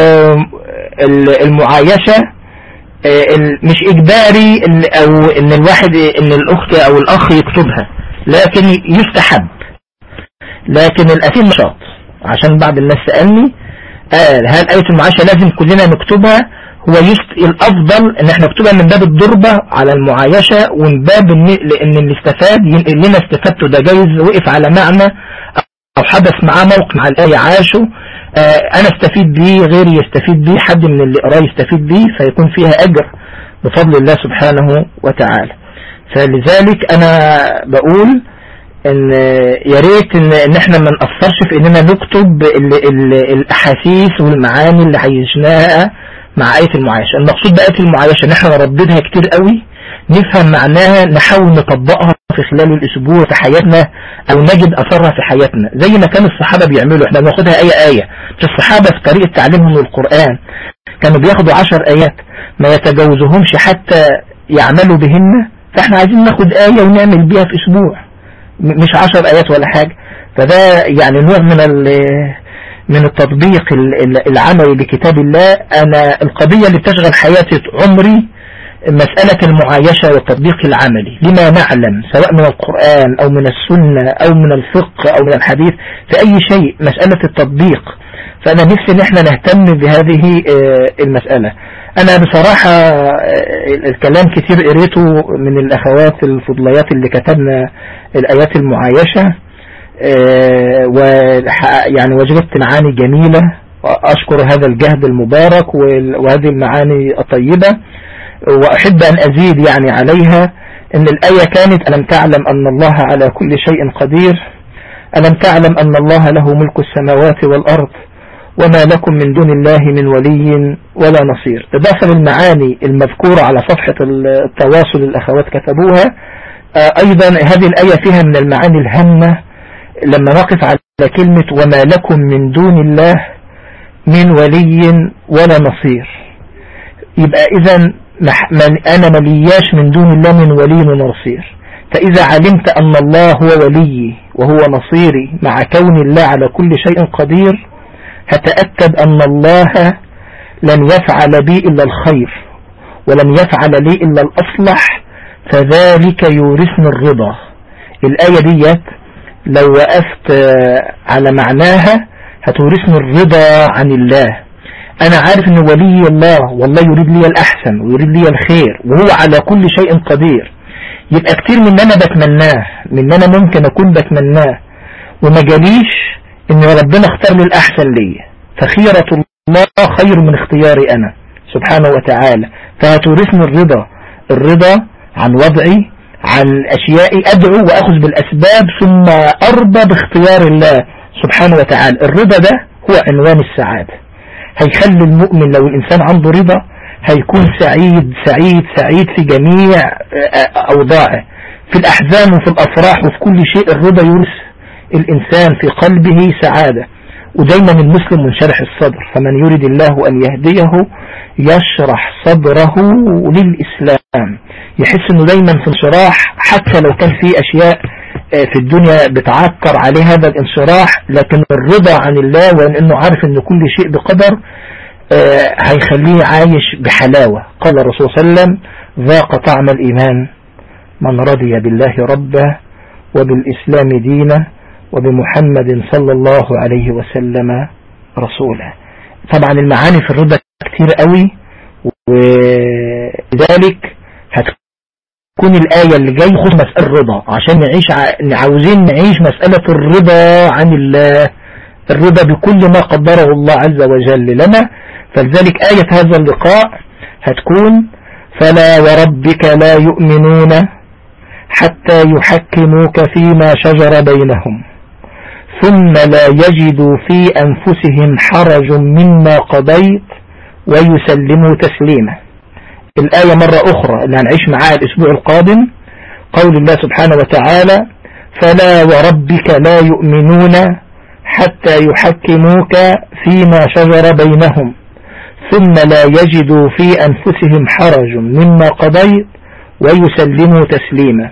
المعايشة مش اجباري او ان الواحد ان الاخت او الاخ يكتبها لكن يستحب لكن الأثير نشاط عشان بعض الناس سألني قال هل آية المعاشة لازم كلنا نكتبها هو يست... الأفضل ان احنا نكتبها من باب الضربة على المعايشة ومن باب ان, إن اللي استفاد ينقل لنا استفادته ده جايز وقف على معنى او حدث معاه موقف مع الآية عاشه آه انا استفيد بيه غيري يستفيد بيه حد من اللي قراه يستفيد بيه فيكون فيها اجر بفضل الله سبحانه وتعالى فلذلك انا بقول ان يا ريت ان, إن احنا ما نقصرش في اننا نكتب ال ال الاحاسيس والمعاني اللي عايشناها مع آية المعايشة المقصود بآية المعايشة ان احنا نرددها كتير قوي نفهم معناها نحاول نطبقها في خلال الاسبوع في حياتنا او نجد اثرها في حياتنا زي ما كان الصحابة بيعملوا احنا بناخدها اية اية الصحابة في طريقة تعليمهم للقرآن كانوا بياخدوا عشر ايات ما يتجاوزهمش حتى يعملوا بهن فاحنا عايزين ناخد آية ونعمل بيها في اسبوع مش عشر آيات ولا حاجة فده يعني نوع من من التطبيق العملي لكتاب الله أنا القضية اللي بتشغل حياتي عمري مسألة المعايشة والتطبيق العملي لما نعلم سواء من القرآن أو من السنة أو من الفقه أو من الحديث في أي شيء مسألة التطبيق فأنا نفسي ان احنا نهتم بهذه المسألة أنا بصراحة الكلام كتير قريته من الأخوات الفضليات اللي كتبنا الآيات المعايشة ويعني وجدت معاني جميلة أشكر هذا الجهد المبارك وهذه المعاني الطيبة وأحب أن أزيد يعني عليها أن الآية كانت ألم تعلم أن الله على كل شيء قدير ألم تعلم أن الله له ملك السماوات والأرض وما لكم من دون الله من ولي ولا نصير إضافة للمعاني المذكورة على صفحة التواصل الأخوات كتبوها أيضا هذه الآية فيها من المعاني الهامة لما نقف على كلمة وما لكم من دون الله من ولي ولا نصير يبقى إذا أنا ملياش من دون الله من ولي ونصير فإذا علمت أن الله هو ولي وهو نصيري مع كون الله على كل شيء قدير هتأكد أن الله لن يفعل بي إلا الخير ولن يفعل لي إلا الأصلح فذلك يورثني الرضا الآية ديت لو وقفت على معناها هتورثني الرضا عن الله أنا عارف أن ولي الله والله يريد لي الأحسن ويريد لي الخير وهو على كل شيء قدير يبقى كتير من أنا بتمناه من أنا ممكن أكون بتمناه وما جاليش ان ربنا اختار لي الاحسن لي فخيرة الله خير من اختياري انا سبحانه وتعالى فهتورثني الرضا الرضا عن وضعي عن اشيائي ادعو واخذ بالاسباب ثم ارضى باختيار الله سبحانه وتعالى الرضا ده هو عنوان السعادة هيخلي المؤمن لو الإنسان عنده رضا هيكون سعيد سعيد سعيد في جميع أوضاعه في الأحزان وفي الأفراح وفي كل شيء الرضا يورث الإنسان في قلبه سعادة ودايما المسلم منشرح الصدر فمن يريد الله أن يهديه يشرح صدره للإسلام يحس أنه دايما في انشراح حتى لو كان في أشياء في الدنيا بتعكر عليه هذا الانشراح لكن الرضا عن الله وأن أنه عارف أن كل شيء بقدر هيخليه عايش بحلاوة قال الرسول صلى الله عليه وسلم ذاق طعم الإيمان من رضي بالله ربه وبالإسلام دينه وبمحمد صلى الله عليه وسلم رسولا طبعا المعاني في الرضا كتير قوي ولذلك هتكون الآية اللي جاي خص مسألة الرضا عشان نعيش ع... عاوزين نعيش مسألة الرضا عن الله الرضا بكل ما قدره الله عز وجل لنا فلذلك آية هذا اللقاء هتكون فلا وربك لا يؤمنون حتى يحكموك فيما شجر بينهم ثم لا يجدوا في أنفسهم حرج مما قضيت ويسلموا تسليما الآية مرة أخرى اللي هنعيش معاها الأسبوع القادم قول الله سبحانه وتعالى فلا وربك لا يؤمنون حتى يحكموك فيما شجر بينهم ثم لا يجدوا في أنفسهم حرج مما قضيت ويسلموا تسليما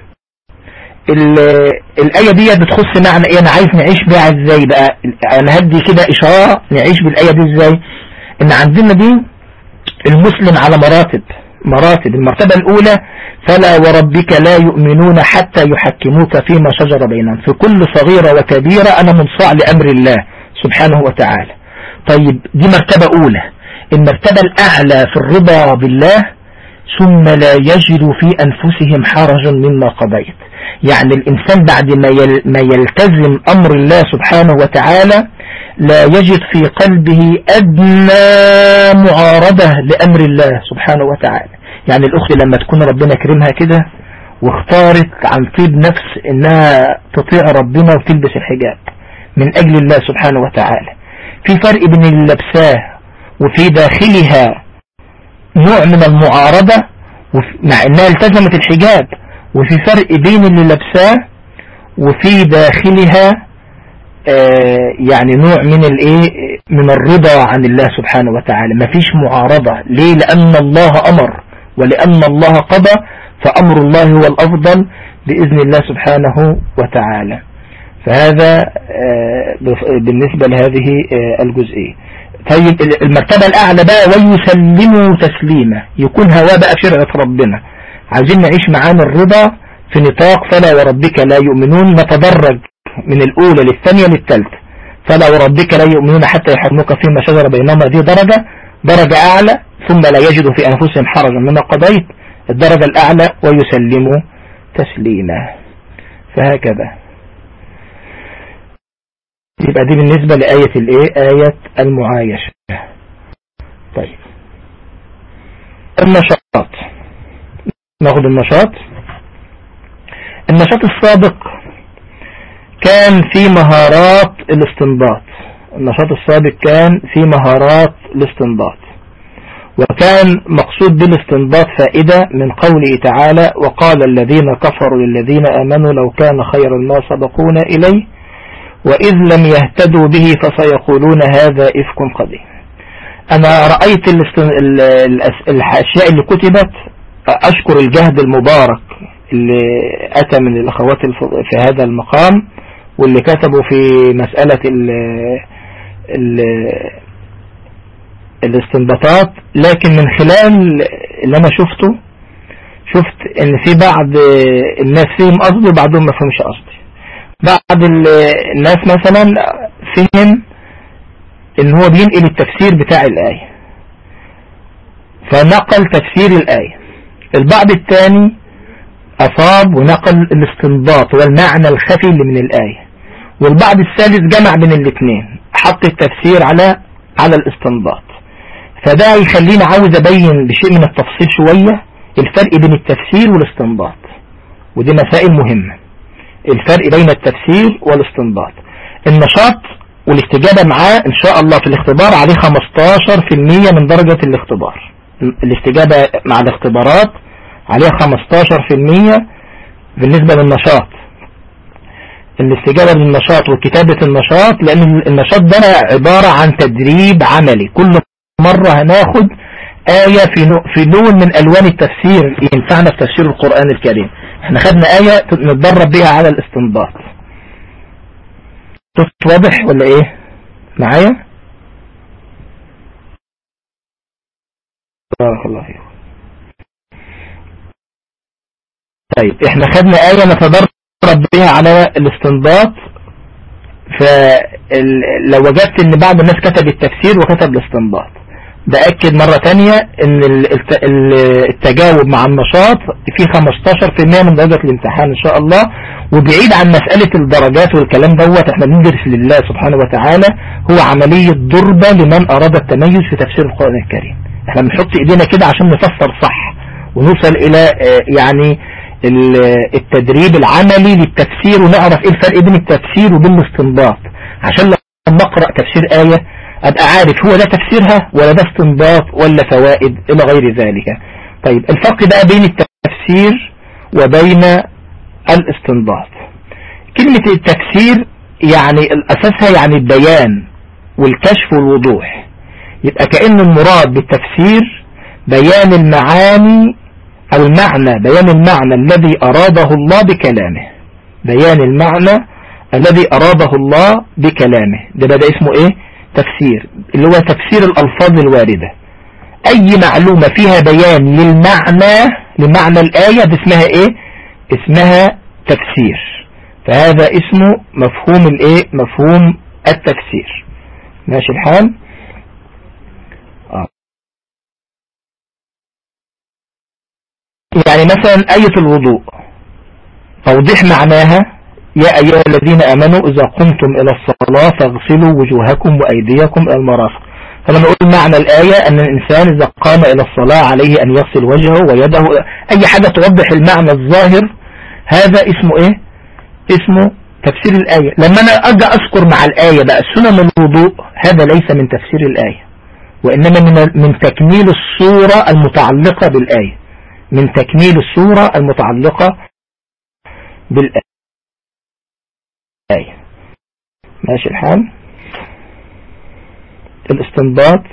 الآية دي بتخص معنى ايه انا عايز نعيش بيها ازاي بقى انا هدي كده اشارة نعيش بالآية دي ازاي ان عندنا دي المسلم على مراتب مراتب المرتبة الاولى فلا وربك لا يؤمنون حتى يحكموك فيما شجر بينهم في كل صغيرة وكبيرة انا منصاع لامر الله سبحانه وتعالى طيب دي مرتبة اولى المرتبة الاعلى في الرضا بالله ثم لا يجدوا في انفسهم حرج مما قضيت يعني الإنسان بعد ما يلتزم أمر الله سبحانه وتعالى لا يجد في قلبه أدنى معارضة لأمر الله سبحانه وتعالى يعني الأخت لما تكون ربنا كرمها كده واختارت عن طيب نفس إنها تطيع ربنا وتلبس الحجاب من أجل الله سبحانه وتعالى في فرق بين اللي لبساه وفي داخلها نوع من المعارضة مع إنها التزمت الحجاب وفي فرق بين اللي لابساه وفي داخلها آه يعني نوع من الايه من الرضا عن الله سبحانه وتعالى مفيش معارضة ليه لأن الله أمر ولأن الله قضى فأمر الله هو الأفضل بإذن الله سبحانه وتعالى فهذا آه بالنسبة لهذه آه الجزئية طيب المرتبة الأعلى بقى ويسلموا تسليما يكون هوا بقى شرعة ربنا عايزين نعيش معانا الرضا في نطاق فلا وربك لا يؤمنون نتدرج من الأولى للثانية للثالثة فلا وربك لا يؤمنون حتى يحكموك فيما شجر بينهما دي درجة درجة أعلى ثم لا يجدوا في أنفسهم حرجا مما قضيت الدرجة الأعلى ويسلموا تسليما فهكذا يبقى دي بالنسبة لآية الإيه آية المعايشة طيب النشاط ناخد النشاط النشاط السابق كان في مهارات الاستنباط النشاط السابق كان في مهارات الاستنباط وكان مقصود بالاستنباط فائدة من قوله تعالى وقال الذين كفروا للذين آمنوا لو كان خيرا ما سبقونا إليه وإذ لم يهتدوا به فسيقولون هذا إفك قديم أنا رأيت الأشياء اللي كتبت أشكر الجهد المبارك اللي أتى من الأخوات في هذا المقام واللي كتبوا في مسألة ال ال الاستنباطات لكن من خلال اللي أنا شفته شفت ان في بعض الناس فيهم قصدي وبعضهم ما فهمش قصدي بعض الناس مثلا فهم ان هو بينقل التفسير بتاع الآية فنقل تفسير الآية البعض الثاني أصاب ونقل الاستنباط والمعنى الخفي اللي من الآية والبعض الثالث جمع بين الاثنين حط التفسير على على الاستنباط فده يخليني عاوز أبين بشيء من التفصيل شوية الفرق بين التفسير والاستنباط ودي مسائل مهمة الفرق بين التفسير والاستنباط النشاط والاستجابة معاه ان شاء الله في الاختبار عليه 15% من درجة الاختبار الاستجابة مع الاختبارات عليها 15% بالنسبة للنشاط الاستجابة للنشاط وكتابة النشاط لان النشاط ده عبارة عن تدريب عملي كل مرة هناخد آية في في لون من ألوان التفسير ينفعنا في تفسير القرآن الكريم احنا خدنا آية نتدرب بها على الاستنباط صوت واضح ولا ايه معايا بارك الله فيكم طيب احنا خدنا آية نتدرب بها على الاستنباط فلو وجدت ان بعض الناس كتب التفسير وكتب الاستنباط بأكد مرة تانية ان التجاوب مع النشاط في 15% من درجة الامتحان ان شاء الله وبعيد عن مسألة الدرجات والكلام دوت احنا بندرس لله سبحانه وتعالى هو عملية ضربة لمن اراد التميز في تفسير القرآن الكريم احنا بنحط ايدينا كده عشان نفسر صح ونوصل الى يعني التدريب العملي للتفسير ونعرف ايه الفرق بين التفسير وبين الاستنباط عشان لما اقرأ تفسير آية ابقى عارف هو ده تفسيرها ولا ده استنباط ولا فوائد الى غير ذلك طيب الفرق بقى بين التفسير وبين الاستنباط كلمة التفسير يعني الاساسها يعني البيان والكشف والوضوح يبقى كأن المراد بالتفسير بيان المعاني المعنى بيان المعنى الذي أراده الله بكلامه بيان المعنى الذي أراده الله بكلامه ده بدأ اسمه ايه تفسير اللي هو تفسير الألفاظ الواردة أي معلومة فيها بيان للمعنى لمعنى الآية دي اسمها ايه اسمها تفسير فهذا اسمه مفهوم الايه مفهوم التفسير ماشي الحال يعني مثلا آية الوضوء توضيح معناها يا أيها الذين أمنوا إذا قمتم إلى الصلاة فاغسلوا وجوهكم وأيديكم إلى المرافق فلما نقول معنى الآية أن الإنسان إذا قام إلى الصلاة عليه أن يغسل وجهه ويده أي حاجة توضح المعنى الظاهر هذا اسمه إيه اسمه تفسير الآية لما أنا أجي أذكر مع الآية بقى سنن الوضوء هذا ليس من تفسير الآية وإنما من من تكميل الصورة المتعلقة بالآية من تكميل الصورة المتعلقة بالآية ماشي الحال الاستنباط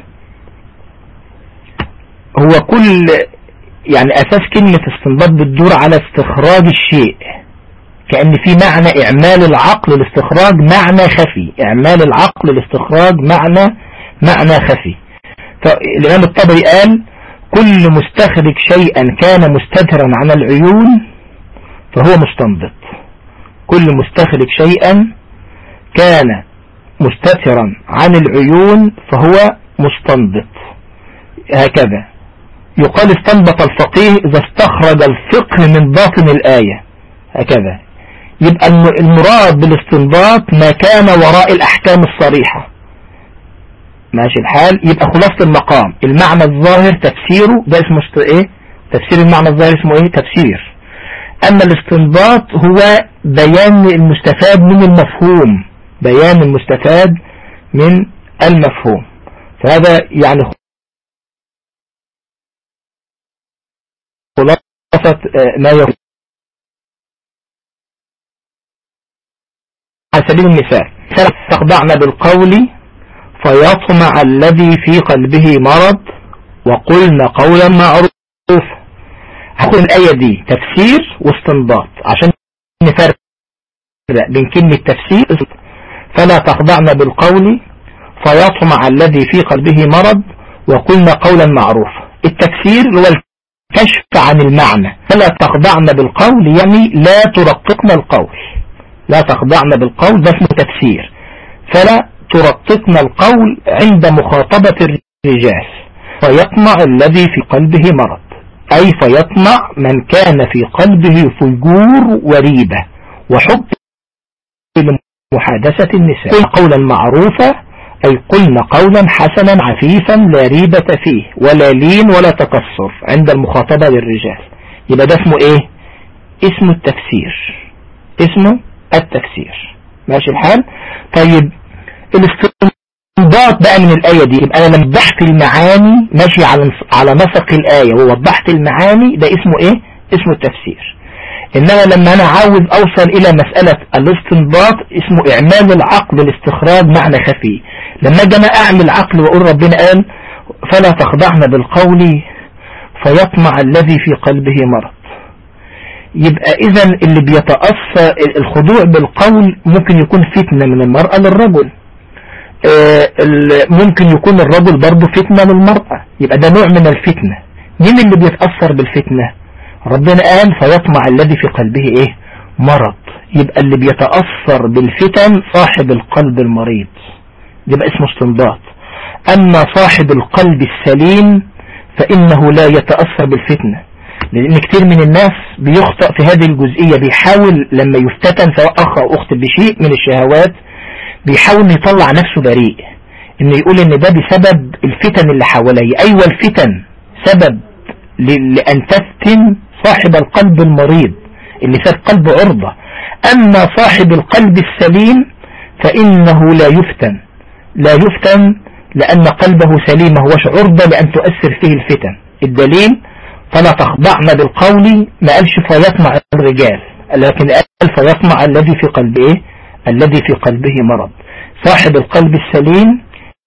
هو كل يعني أساس كلمة استنباط بتدور على استخراج الشيء كأن في معنى إعمال العقل لاستخراج معنى خفي إعمال العقل لاستخراج معنى معنى خفي فالإمام الطبري قال كل مستخرج شيئا كان مستدهرا عن العيون فهو مستنبط كل مستخرج شيئا كان مستترا عن العيون فهو مستنبط هكذا يقال استنبط الفقيه إذا استخرج الفقه من باطن الآية هكذا يبقى المراد بالاستنباط ما كان وراء الأحكام الصريحة ماشي الحال يبقى خلاصة المقام المعنى الظاهر تفسيره ده اسمه ايه تفسير المعنى الظاهر اسمه ايه تفسير اما الاستنباط هو بيان المستفاد من المفهوم بيان المستفاد من المفهوم فهذا يعني خلاصة ما يقول على سبيل المثال تخضعنا بالقول فيطمع الذي في قلبه مرض وقلنا قولا معروفا هقول الآية دي تفسير واستنباط عشان نفرق بين كلمة تفسير فلا تخضعن بالقول فيطمع الذي في قلبه مرض وقلنا قولا معروفا التفسير هو الكشف عن المعنى فلا تخضعن بالقول يعني لا ترققن القول لا تخضعن بالقول ده اسمه تفسير فلا ترققن القول عند مخاطبة الرجال فيطمع الذي في قلبه مرض أي فيطمع من كان في قلبه فجور وريبة وحب لمحادثة النساء قل قولا معروفا أي قلنا قولا حسنا عفيفا لا ريبة فيه ولا لين ولا تكسر عند المخاطبة للرجال يبقى ده اسمه ايه اسمه التفسير اسمه التفسير ماشي الحال طيب الاستنباط بقى من الآية دي يبقى أنا لما وضحت المعاني ماشي على على نسق الآية ووضحت المعاني ده اسمه إيه؟ اسمه التفسير إنما لما أنا عاوز أوصل إلى مسألة الاستنباط اسمه إعمال العقل لاستخراج معنى خفي لما أجي أنا أعمل عقل وأقول ربنا قال فلا تخضعن بالقول فيطمع الذي في قلبه مرض يبقى إذا اللي بيتأثر الخضوع بالقول ممكن يكون فتنة من المرأة للرجل ممكن يكون الرجل برضه فتنة للمرأة يبقى ده نوع من الفتنة مين اللي بيتأثر بالفتنة ربنا قال فيطمع الذي في قلبه ايه مرض يبقى اللي بيتأثر بالفتن صاحب القلب المريض يبقى اسمه استنباط أما صاحب القلب السليم فإنه لا يتأثر بالفتنة لأن كتير من الناس بيخطأ في هذه الجزئية بيحاول لما يفتتن سواء أخ أو أخت بشيء من الشهوات بيحاول يطلع نفسه بريء إنه يقول إن ده بسبب الفتن اللي حواليه أيوة الفتن سبب لأن تفتن صاحب القلب المريض اللي ساب قلبه عرضة أما صاحب القلب السليم فإنه لا يفتن لا يفتن لأن قلبه سليم هوش عرضة لأن تؤثر فيه الفتن الدليل فلا تخضعن بالقول ما قالش فيطمع الرجال لكن قال فيطمع الذي في قلبه الذي في قلبه مرض صاحب القلب السليم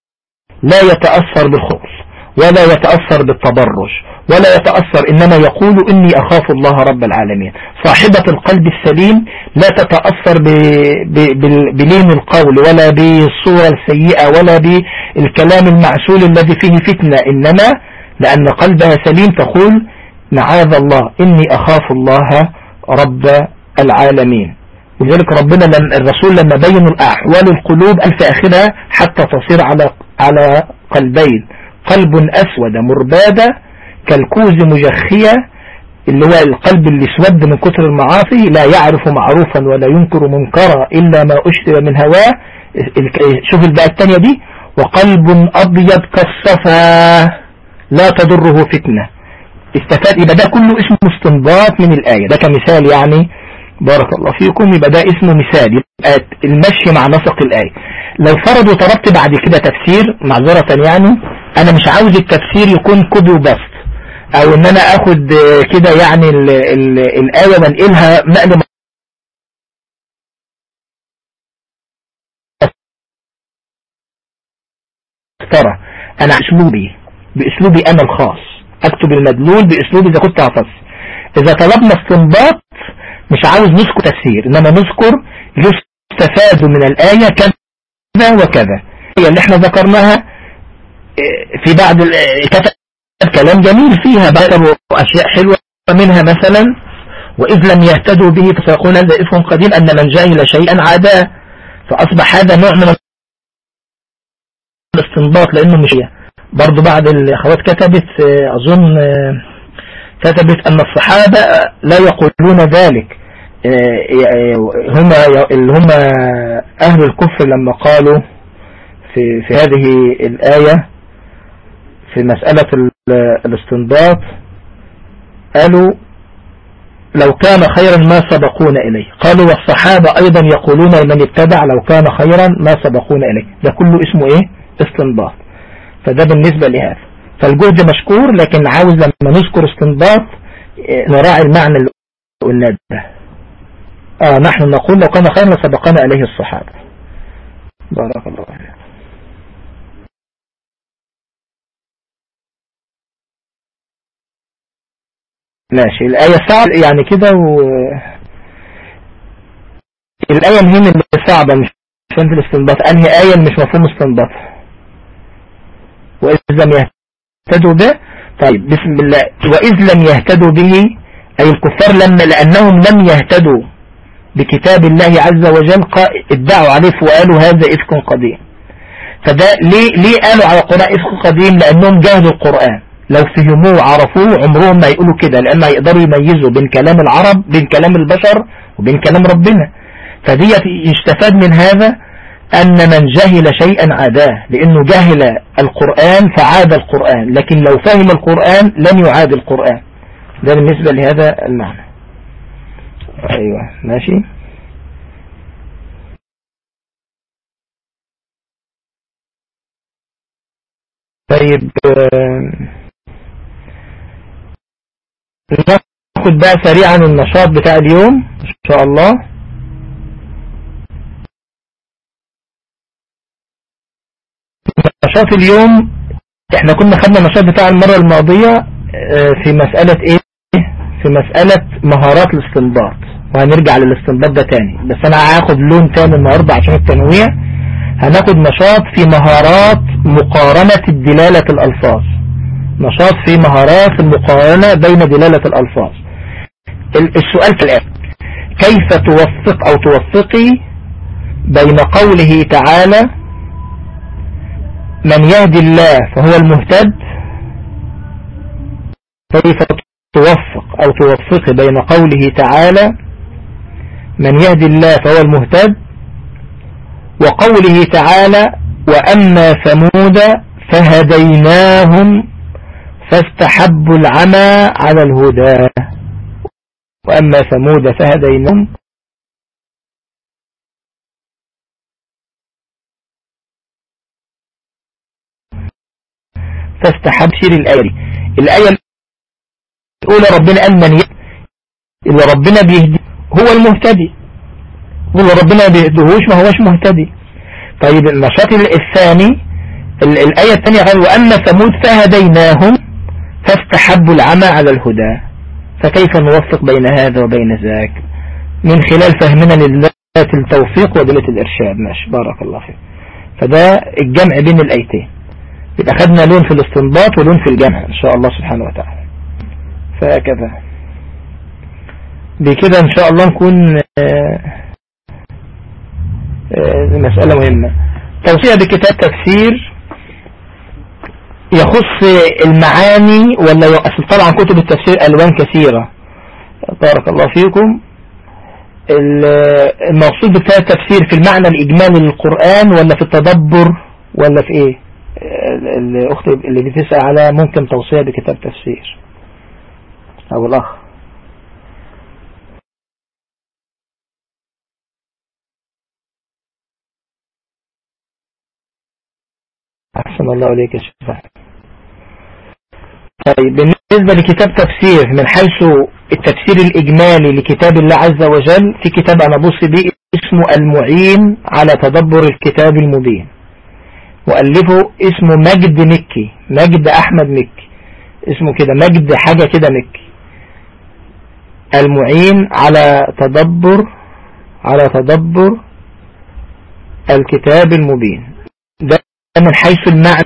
لا يتأثر بالخبث ولا يتأثر بالتبرج ولا يتأثر إنما يقول إني أخاف الله رب العالمين صاحبة القلب السليم لا تتأثر ب... ب... بلين القول ولا بالصورة السيئة ولا بالكلام المعسول الذي فيه فتنة إنما لأن قلبها سليم تقول معاذ الله إني أخاف الله رب العالمين ولذلك ربنا لما الرسول لما بين الأحوال القلوب قال في آخرها حتى تصير على على قلبين قلب أسود مربادة كالكوز مجخية اللي هو القلب اللي اسود من كتر المعاصي لا يعرف معروفا ولا ينكر منكرا إلا ما أشتر من هواه شوف الباء الثانية دي وقلب أبيض كالصفا لا تضره فتنة استفاد يبقى ده كله اسمه استنباط من الآية ده كمثال يعني بارك الله فيكم يبقى ده اسمه مثال يبقى المشي مع نسق الآية لو فرضوا طلبت بعد كده تفسير معذرة يعني انا مش عاوز التفسير يكون كوبي وبسط او ان انا اخد كده يعني ال ال الآية وانقلها نقل ترى انا اسلوبي باسلوبي انا الخاص اكتب المدلول باسلوبي اذا كنت هفصل اذا طلبنا استنباط مش عاوز نذكر تفسير انما نذكر يستفاد من الآية كذا وكذا هي اللي احنا ذكرناها في بعض كتب كلام جميل فيها ذكروا أشياء حلوة منها مثلا وإذ لم يهتدوا به فسيقول هذا إفهم قديم أن من جاهل شيئا عاداه فأصبح هذا نوع من الاستنباط لأنه مش برضو بعض الأخوات كتبت أظن كتبت أن الصحابة لا يقولون ذلك هم اللي هم أهل الكفر لما قالوا في, في هذه الآية في مسألة الاستنباط قالوا لو كان خيرا ما سبقونا إليه قالوا والصحابة أيضا يقولون لمن ابتدع لو كان خيرا ما سبقونا إليه ده كله اسمه إيه استنباط فده بالنسبة لهذا فالجهد مشكور لكن عاوز لما نذكر استنباط نراعي المعنى اللي قلنا ده آه نحن نقول لو كان خيرا سبقنا عليه الصحابة بارك الله فيك ماشي الآية صعب يعني كده و الآية مهم اللي صعبة مش فهمت الاستنباط أنهي آية مش مفهوم استنباط وإذ لم يهتدوا به طيب بسم الله وإذ لم يهتدوا به أي الكفار لما لأنهم لم يهتدوا بكتاب الله عز وجل ادعوا عليه وقالوا هذا إفك قديم فده ليه, ليه قالوا على القرآن إفك قديم لأنهم جاهدوا القرآن لو فهموه وعرفوه عمرهم ما يقولوا كده لأن يقدروا يميزوا بين كلام العرب بين كلام البشر وبين كلام ربنا فدي يستفاد من هذا أن من جهل شيئا عاداه لأنه جهل القرآن فعاد القرآن لكن لو فهم القرآن لن يعاد القرآن ده بالنسبة لهذا المعنى أيوة ماشي طيب ناخد بقى سريعا النشاط بتاع اليوم ان شاء الله نشاط اليوم احنا كنا خدنا النشاط بتاع المرة الماضية في مسألة ايه في مسألة مهارات الاستنباط وهنرجع للاستنباط ده تاني بس انا هاخد لون تاني النهاردة عشان التنويع هناخد نشاط في مهارات مقارنة الدلالة الألفاظ نشاط في مهارات المقارنة بين دلالة الألفاظ السؤال كالآن كيف توفق أو توفقي بين قوله تعالى من يهدي الله فهو المهتد كيف توفق أو توفقي بين قوله تعالى من يهدي الله فهو المهتد وقوله تعالى وأما ثمود فهديناهم فاستحبوا العمى على الهدى وأما ثمود فهديناهم فاستحب شير الآية الآية الأولى ربنا قال من يهدي اللي ربنا بيهدي هو المهتدي واللي ربنا بيهدهوش ما هوش مهتدي طيب النشاط الثاني الآية الثانية قال وأما ثمود فهديناهم فاستحبوا العمى على الهدى فكيف نوفق بين هذا وبين ذاك من خلال فهمنا لذات التوفيق ودلة الإرشاد ماشي بارك الله فيك فده الجمع بين الآيتين يبقى خدنا لون في الاستنباط ولون في الجمع إن شاء الله سبحانه وتعالى فهكذا بكده إن شاء الله نكون مسألة مهمة توصية بكتاب تفسير يخص المعاني ولا يؤثر طبعا كتب التفسير ألوان كثيرة بارك الله فيكم المقصود بكتاب التفسير في المعنى الإجمالي للقرآن ولا في التدبر ولا في إيه الأخت اللي بتسأل على ممكن توصية بكتاب تفسير أو الأخ أحسن الله إليك يا شيخ طيب بالنسبة لكتاب تفسير من حيث التفسير الإجمالي لكتاب الله عز وجل في كتاب أنا بص به اسمه المعين على تدبر الكتاب المبين مؤلفه اسمه مجد مكي مجد أحمد مكي اسمه كده مجد حاجة كده مكي المعين على تدبر على تدبر الكتاب المبين ده من حيث المعنى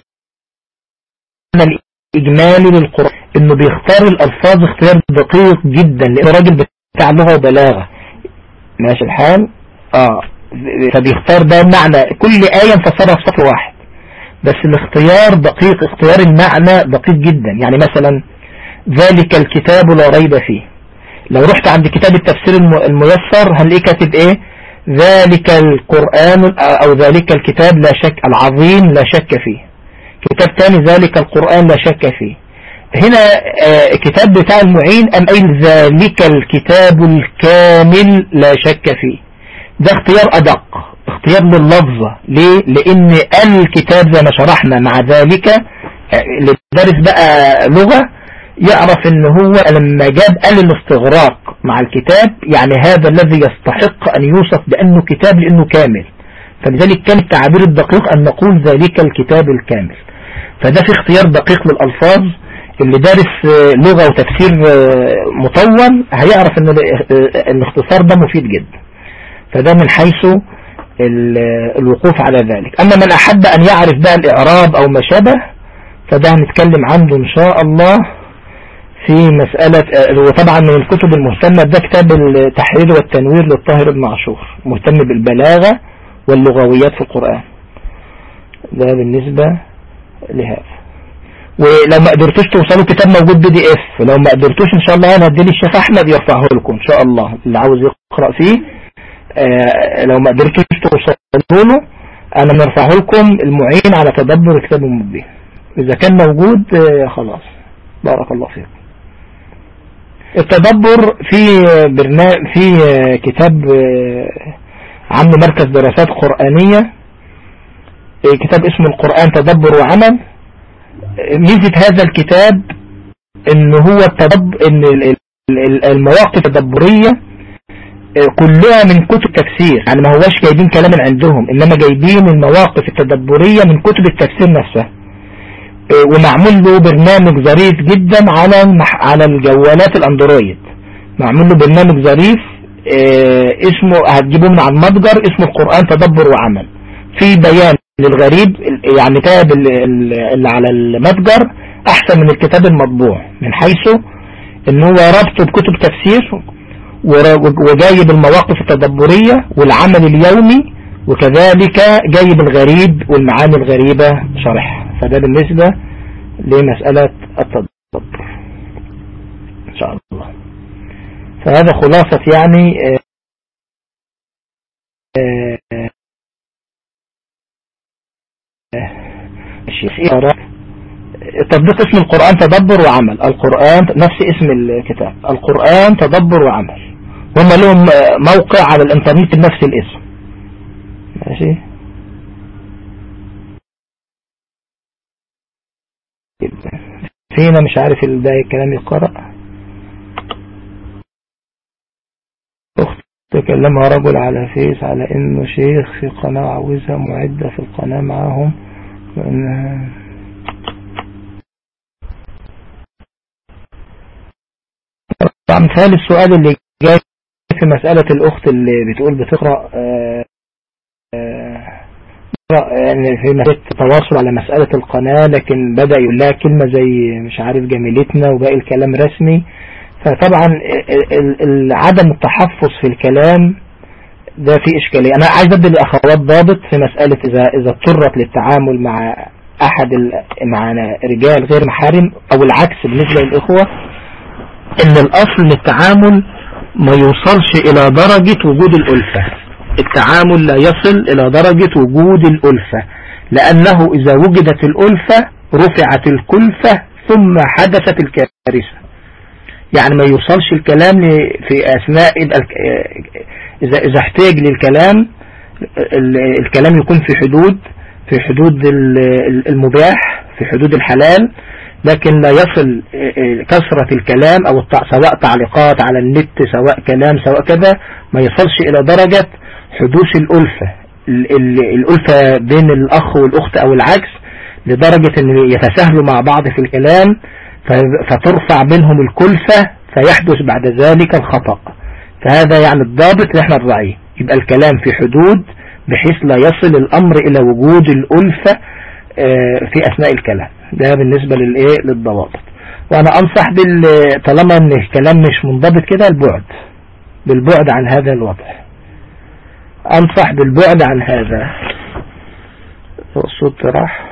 الإجمالي للقرآن إنه بيختار الألفاظ اختيار دقيق جدا لأنه راجل بتاع لغة وبلاغة ماشي الحال آه فبيختار ده المعنى كل آية مفسرها في سطر واحد بس الاختيار دقيق اختيار المعنى دقيق جدا يعني مثلا ذلك الكتاب لا ريب فيه لو رحت عند كتاب التفسير الميسر هنلاقيه كاتب ايه ذلك القرآن أو ذلك الكتاب لا شك العظيم لا شك فيه كتاب تاني ذلك القرآن لا شك فيه هنا آه كتاب بتاع المعين أم أي ذلك الكتاب الكامل لا شك فيه ده اختيار أدق اختيار لللفظة ليه لأن الكتاب زي ما شرحنا مع ذلك اللي دارس بقى لغة يعرف ان هو لما جاب قال الاستغراق مع الكتاب يعني هذا الذي يستحق ان يوصف بانه كتاب لانه كامل فلذلك كان التعبير الدقيق ان نقول ذلك الكتاب الكامل فده في اختيار دقيق للالفاظ اللي دارس لغة وتفسير مطول هيعرف ان الاختصار ده مفيد جدا فده من حيث الوقوف على ذلك اما من احب ان يعرف بقى الاعراب او ما شابه فده هنتكلم عنه ان شاء الله في مسألة وطبعا من الكتب المهتمة ده كتاب التحرير والتنوير للطاهر بن عاشور مهتم بالبلاغة واللغويات في القرآن ده بالنسبة لهذا ولو ما قدرتوش توصلوا كتاب موجود بي دي اف ولو ما قدرتوش ان شاء الله انا هديلي الشيخ احمد يرفعه لكم ان شاء الله اللي عاوز يقرأ فيه آه لو ما قدرتوش توصلوا له انا نرفعه لكم المعين على تدبر كتاب المبين اذا كان موجود آه خلاص بارك الله فيكم التدبر في برنامج في كتاب عامل مركز دراسات قرآنية كتاب اسمه القرآن تدبر وعمل ميزة هذا الكتاب ان هو التدب ان المواقف التدبرية كلها من كتب تفسير يعني ما هواش جايبين كلام من عندهم انما جايبين المواقف التدبرية من كتب التفسير نفسها ومعمول له برنامج ظريف جدا على على الجوالات الاندرويد معمول له برنامج ظريف اسمه هتجيبه من على المتجر اسمه القرآن تدبر وعمل في بيان للغريب يعني كتاب اللي على المتجر احسن من الكتاب المطبوع من حيث ان هو ربطه بكتب تفسير وجايب المواقف التدبرية والعمل اليومي وكذلك جايب الغريب والمعاني الغريبة شرح فده بالنسبة لمسألة التدبر ان شاء الله فهذا خلاصة يعني الشيخ تطبيق اسم القرآن تدبر وعمل القرآن نفس اسم الكتاب القرآن تدبر وعمل هم لهم موقع على الانترنت بنفس الاسم ماشي فينا مش عارف الباقي الكلام يقرأ اخت تكلمها رجل على فيس على انه شيخ في قناة عاوزها معدة في القناة معاهم وانها طبعا مثال السؤال اللي جاي في مسألة الأخت اللي بتقول بتقرأ يعني في مسألة تواصل على مسألة القناة لكن بدأ يقول لها كلمة زي مش عارف جميلتنا وباقي الكلام رسمي فطبعا عدم التحفظ في الكلام ده في إشكالية أنا عايز أدي لأخوات ضابط في مسألة إذا إذا اضطرت للتعامل مع أحد مع رجال غير محارم أو العكس بالنسبة للإخوة ان الاصل ان التعامل ما يوصلش الى درجة وجود الالفة التعامل لا يصل الى درجة وجود الالفة لانه اذا وجدت الالفة رفعت الكلفة ثم حدثت الكارثة يعني ما يوصلش الكلام في اثناء اذا اذا احتاج للكلام الكلام يكون في حدود في حدود المباح في حدود الحلال لكن لا يصل كثرة الكلام او سواء تعليقات على النت سواء كلام سواء كذا ما يصلش الى درجة حدوث الألفة الألفة بين الأخ والأخت أو العكس لدرجة أن يتساهلوا مع بعض في الكلام فترفع بينهم الكلفة فيحدث بعد ذلك الخطأ فهذا يعني الضابط اللي احنا نراعيه يبقى الكلام في حدود بحيث لا يصل الأمر إلى وجود الألفة في أثناء الكلام ده بالنسبة للإيه للضوابط وأنا أنصح بال طالما أن الكلام مش منضبط كده البعد بالبعد عن هذا الوضع أنصح بالبعد عن هذا الصوت راح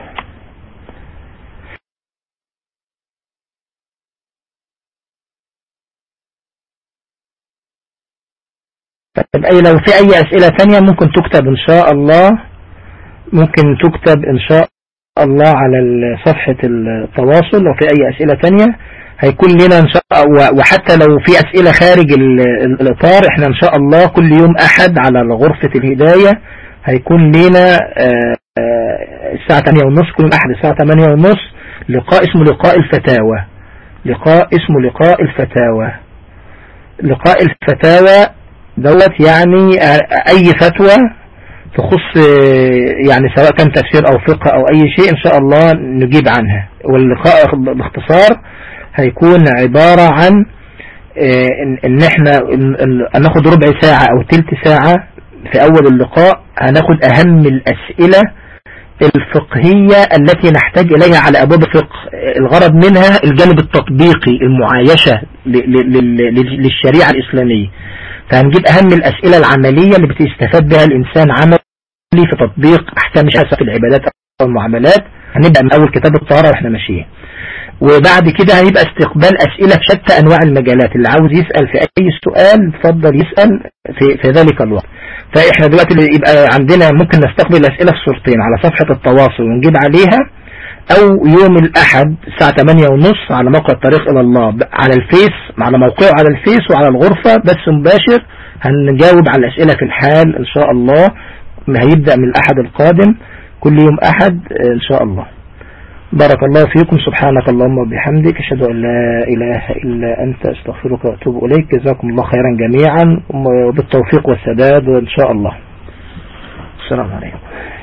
طيب أي لو في أي أسئلة تانية ممكن تكتب إن شاء الله ممكن تكتب إن شاء الله على صفحة التواصل لو في أي أسئلة تانية هيكون لنا إن شاء وحتى لو في أسئلة خارج الإطار إحنا إن شاء الله كل يوم أحد على غرفة الهداية هيكون لنا الساعة 8 ونص كل يوم أحد الساعة 8 ونص لقاء اسمه لقاء الفتاوى لقاء اسمه لقاء الفتاوى لقاء الفتاوى دوت يعني أي فتوى تخص يعني سواء كان تفسير او فقه او اي شيء ان شاء الله نجيب عنها واللقاء باختصار هيكون عبارة عن ان احنا ناخد ربع ساعة او تلت ساعة في اول اللقاء هناخد اهم الاسئلة الفقهية التي نحتاج اليها على ابواب الفقه الغرض منها الجانب التطبيقي المعايشة للشريعة الاسلامية فهنجيب اهم الاسئلة العملية اللي بتستفاد بها الانسان عمل في تطبيق احكام الشرع في العبادات او المعاملات هنبدأ من اول كتاب الطهارة واحنا ماشيين وبعد كده هيبقى استقبال اسئلة في شتى انواع المجالات اللي عاوز يسأل في اي سؤال فضل يسأل في, في ذلك الوقت فاحنا دلوقتي يبقى عندنا ممكن نستقبل الاسئلة في صورتين على صفحة التواصل ونجيب عليها او يوم الاحد الساعة 8 ونص على موقع الطريق الى الله على الفيس على موقعه على الفيس وعلى الغرفة بس مباشر هنجاوب على الاسئلة في الحال ان شاء الله هيبدأ من الاحد القادم كل يوم احد ان شاء الله بارك الله فيكم سبحانك اللهم وبحمدك أشهد أن لا إله إلا أنت أستغفرك وأتوب إليك جزاكم الله خيرا جميعا وبالتوفيق والسداد وإن شاء الله السلام عليكم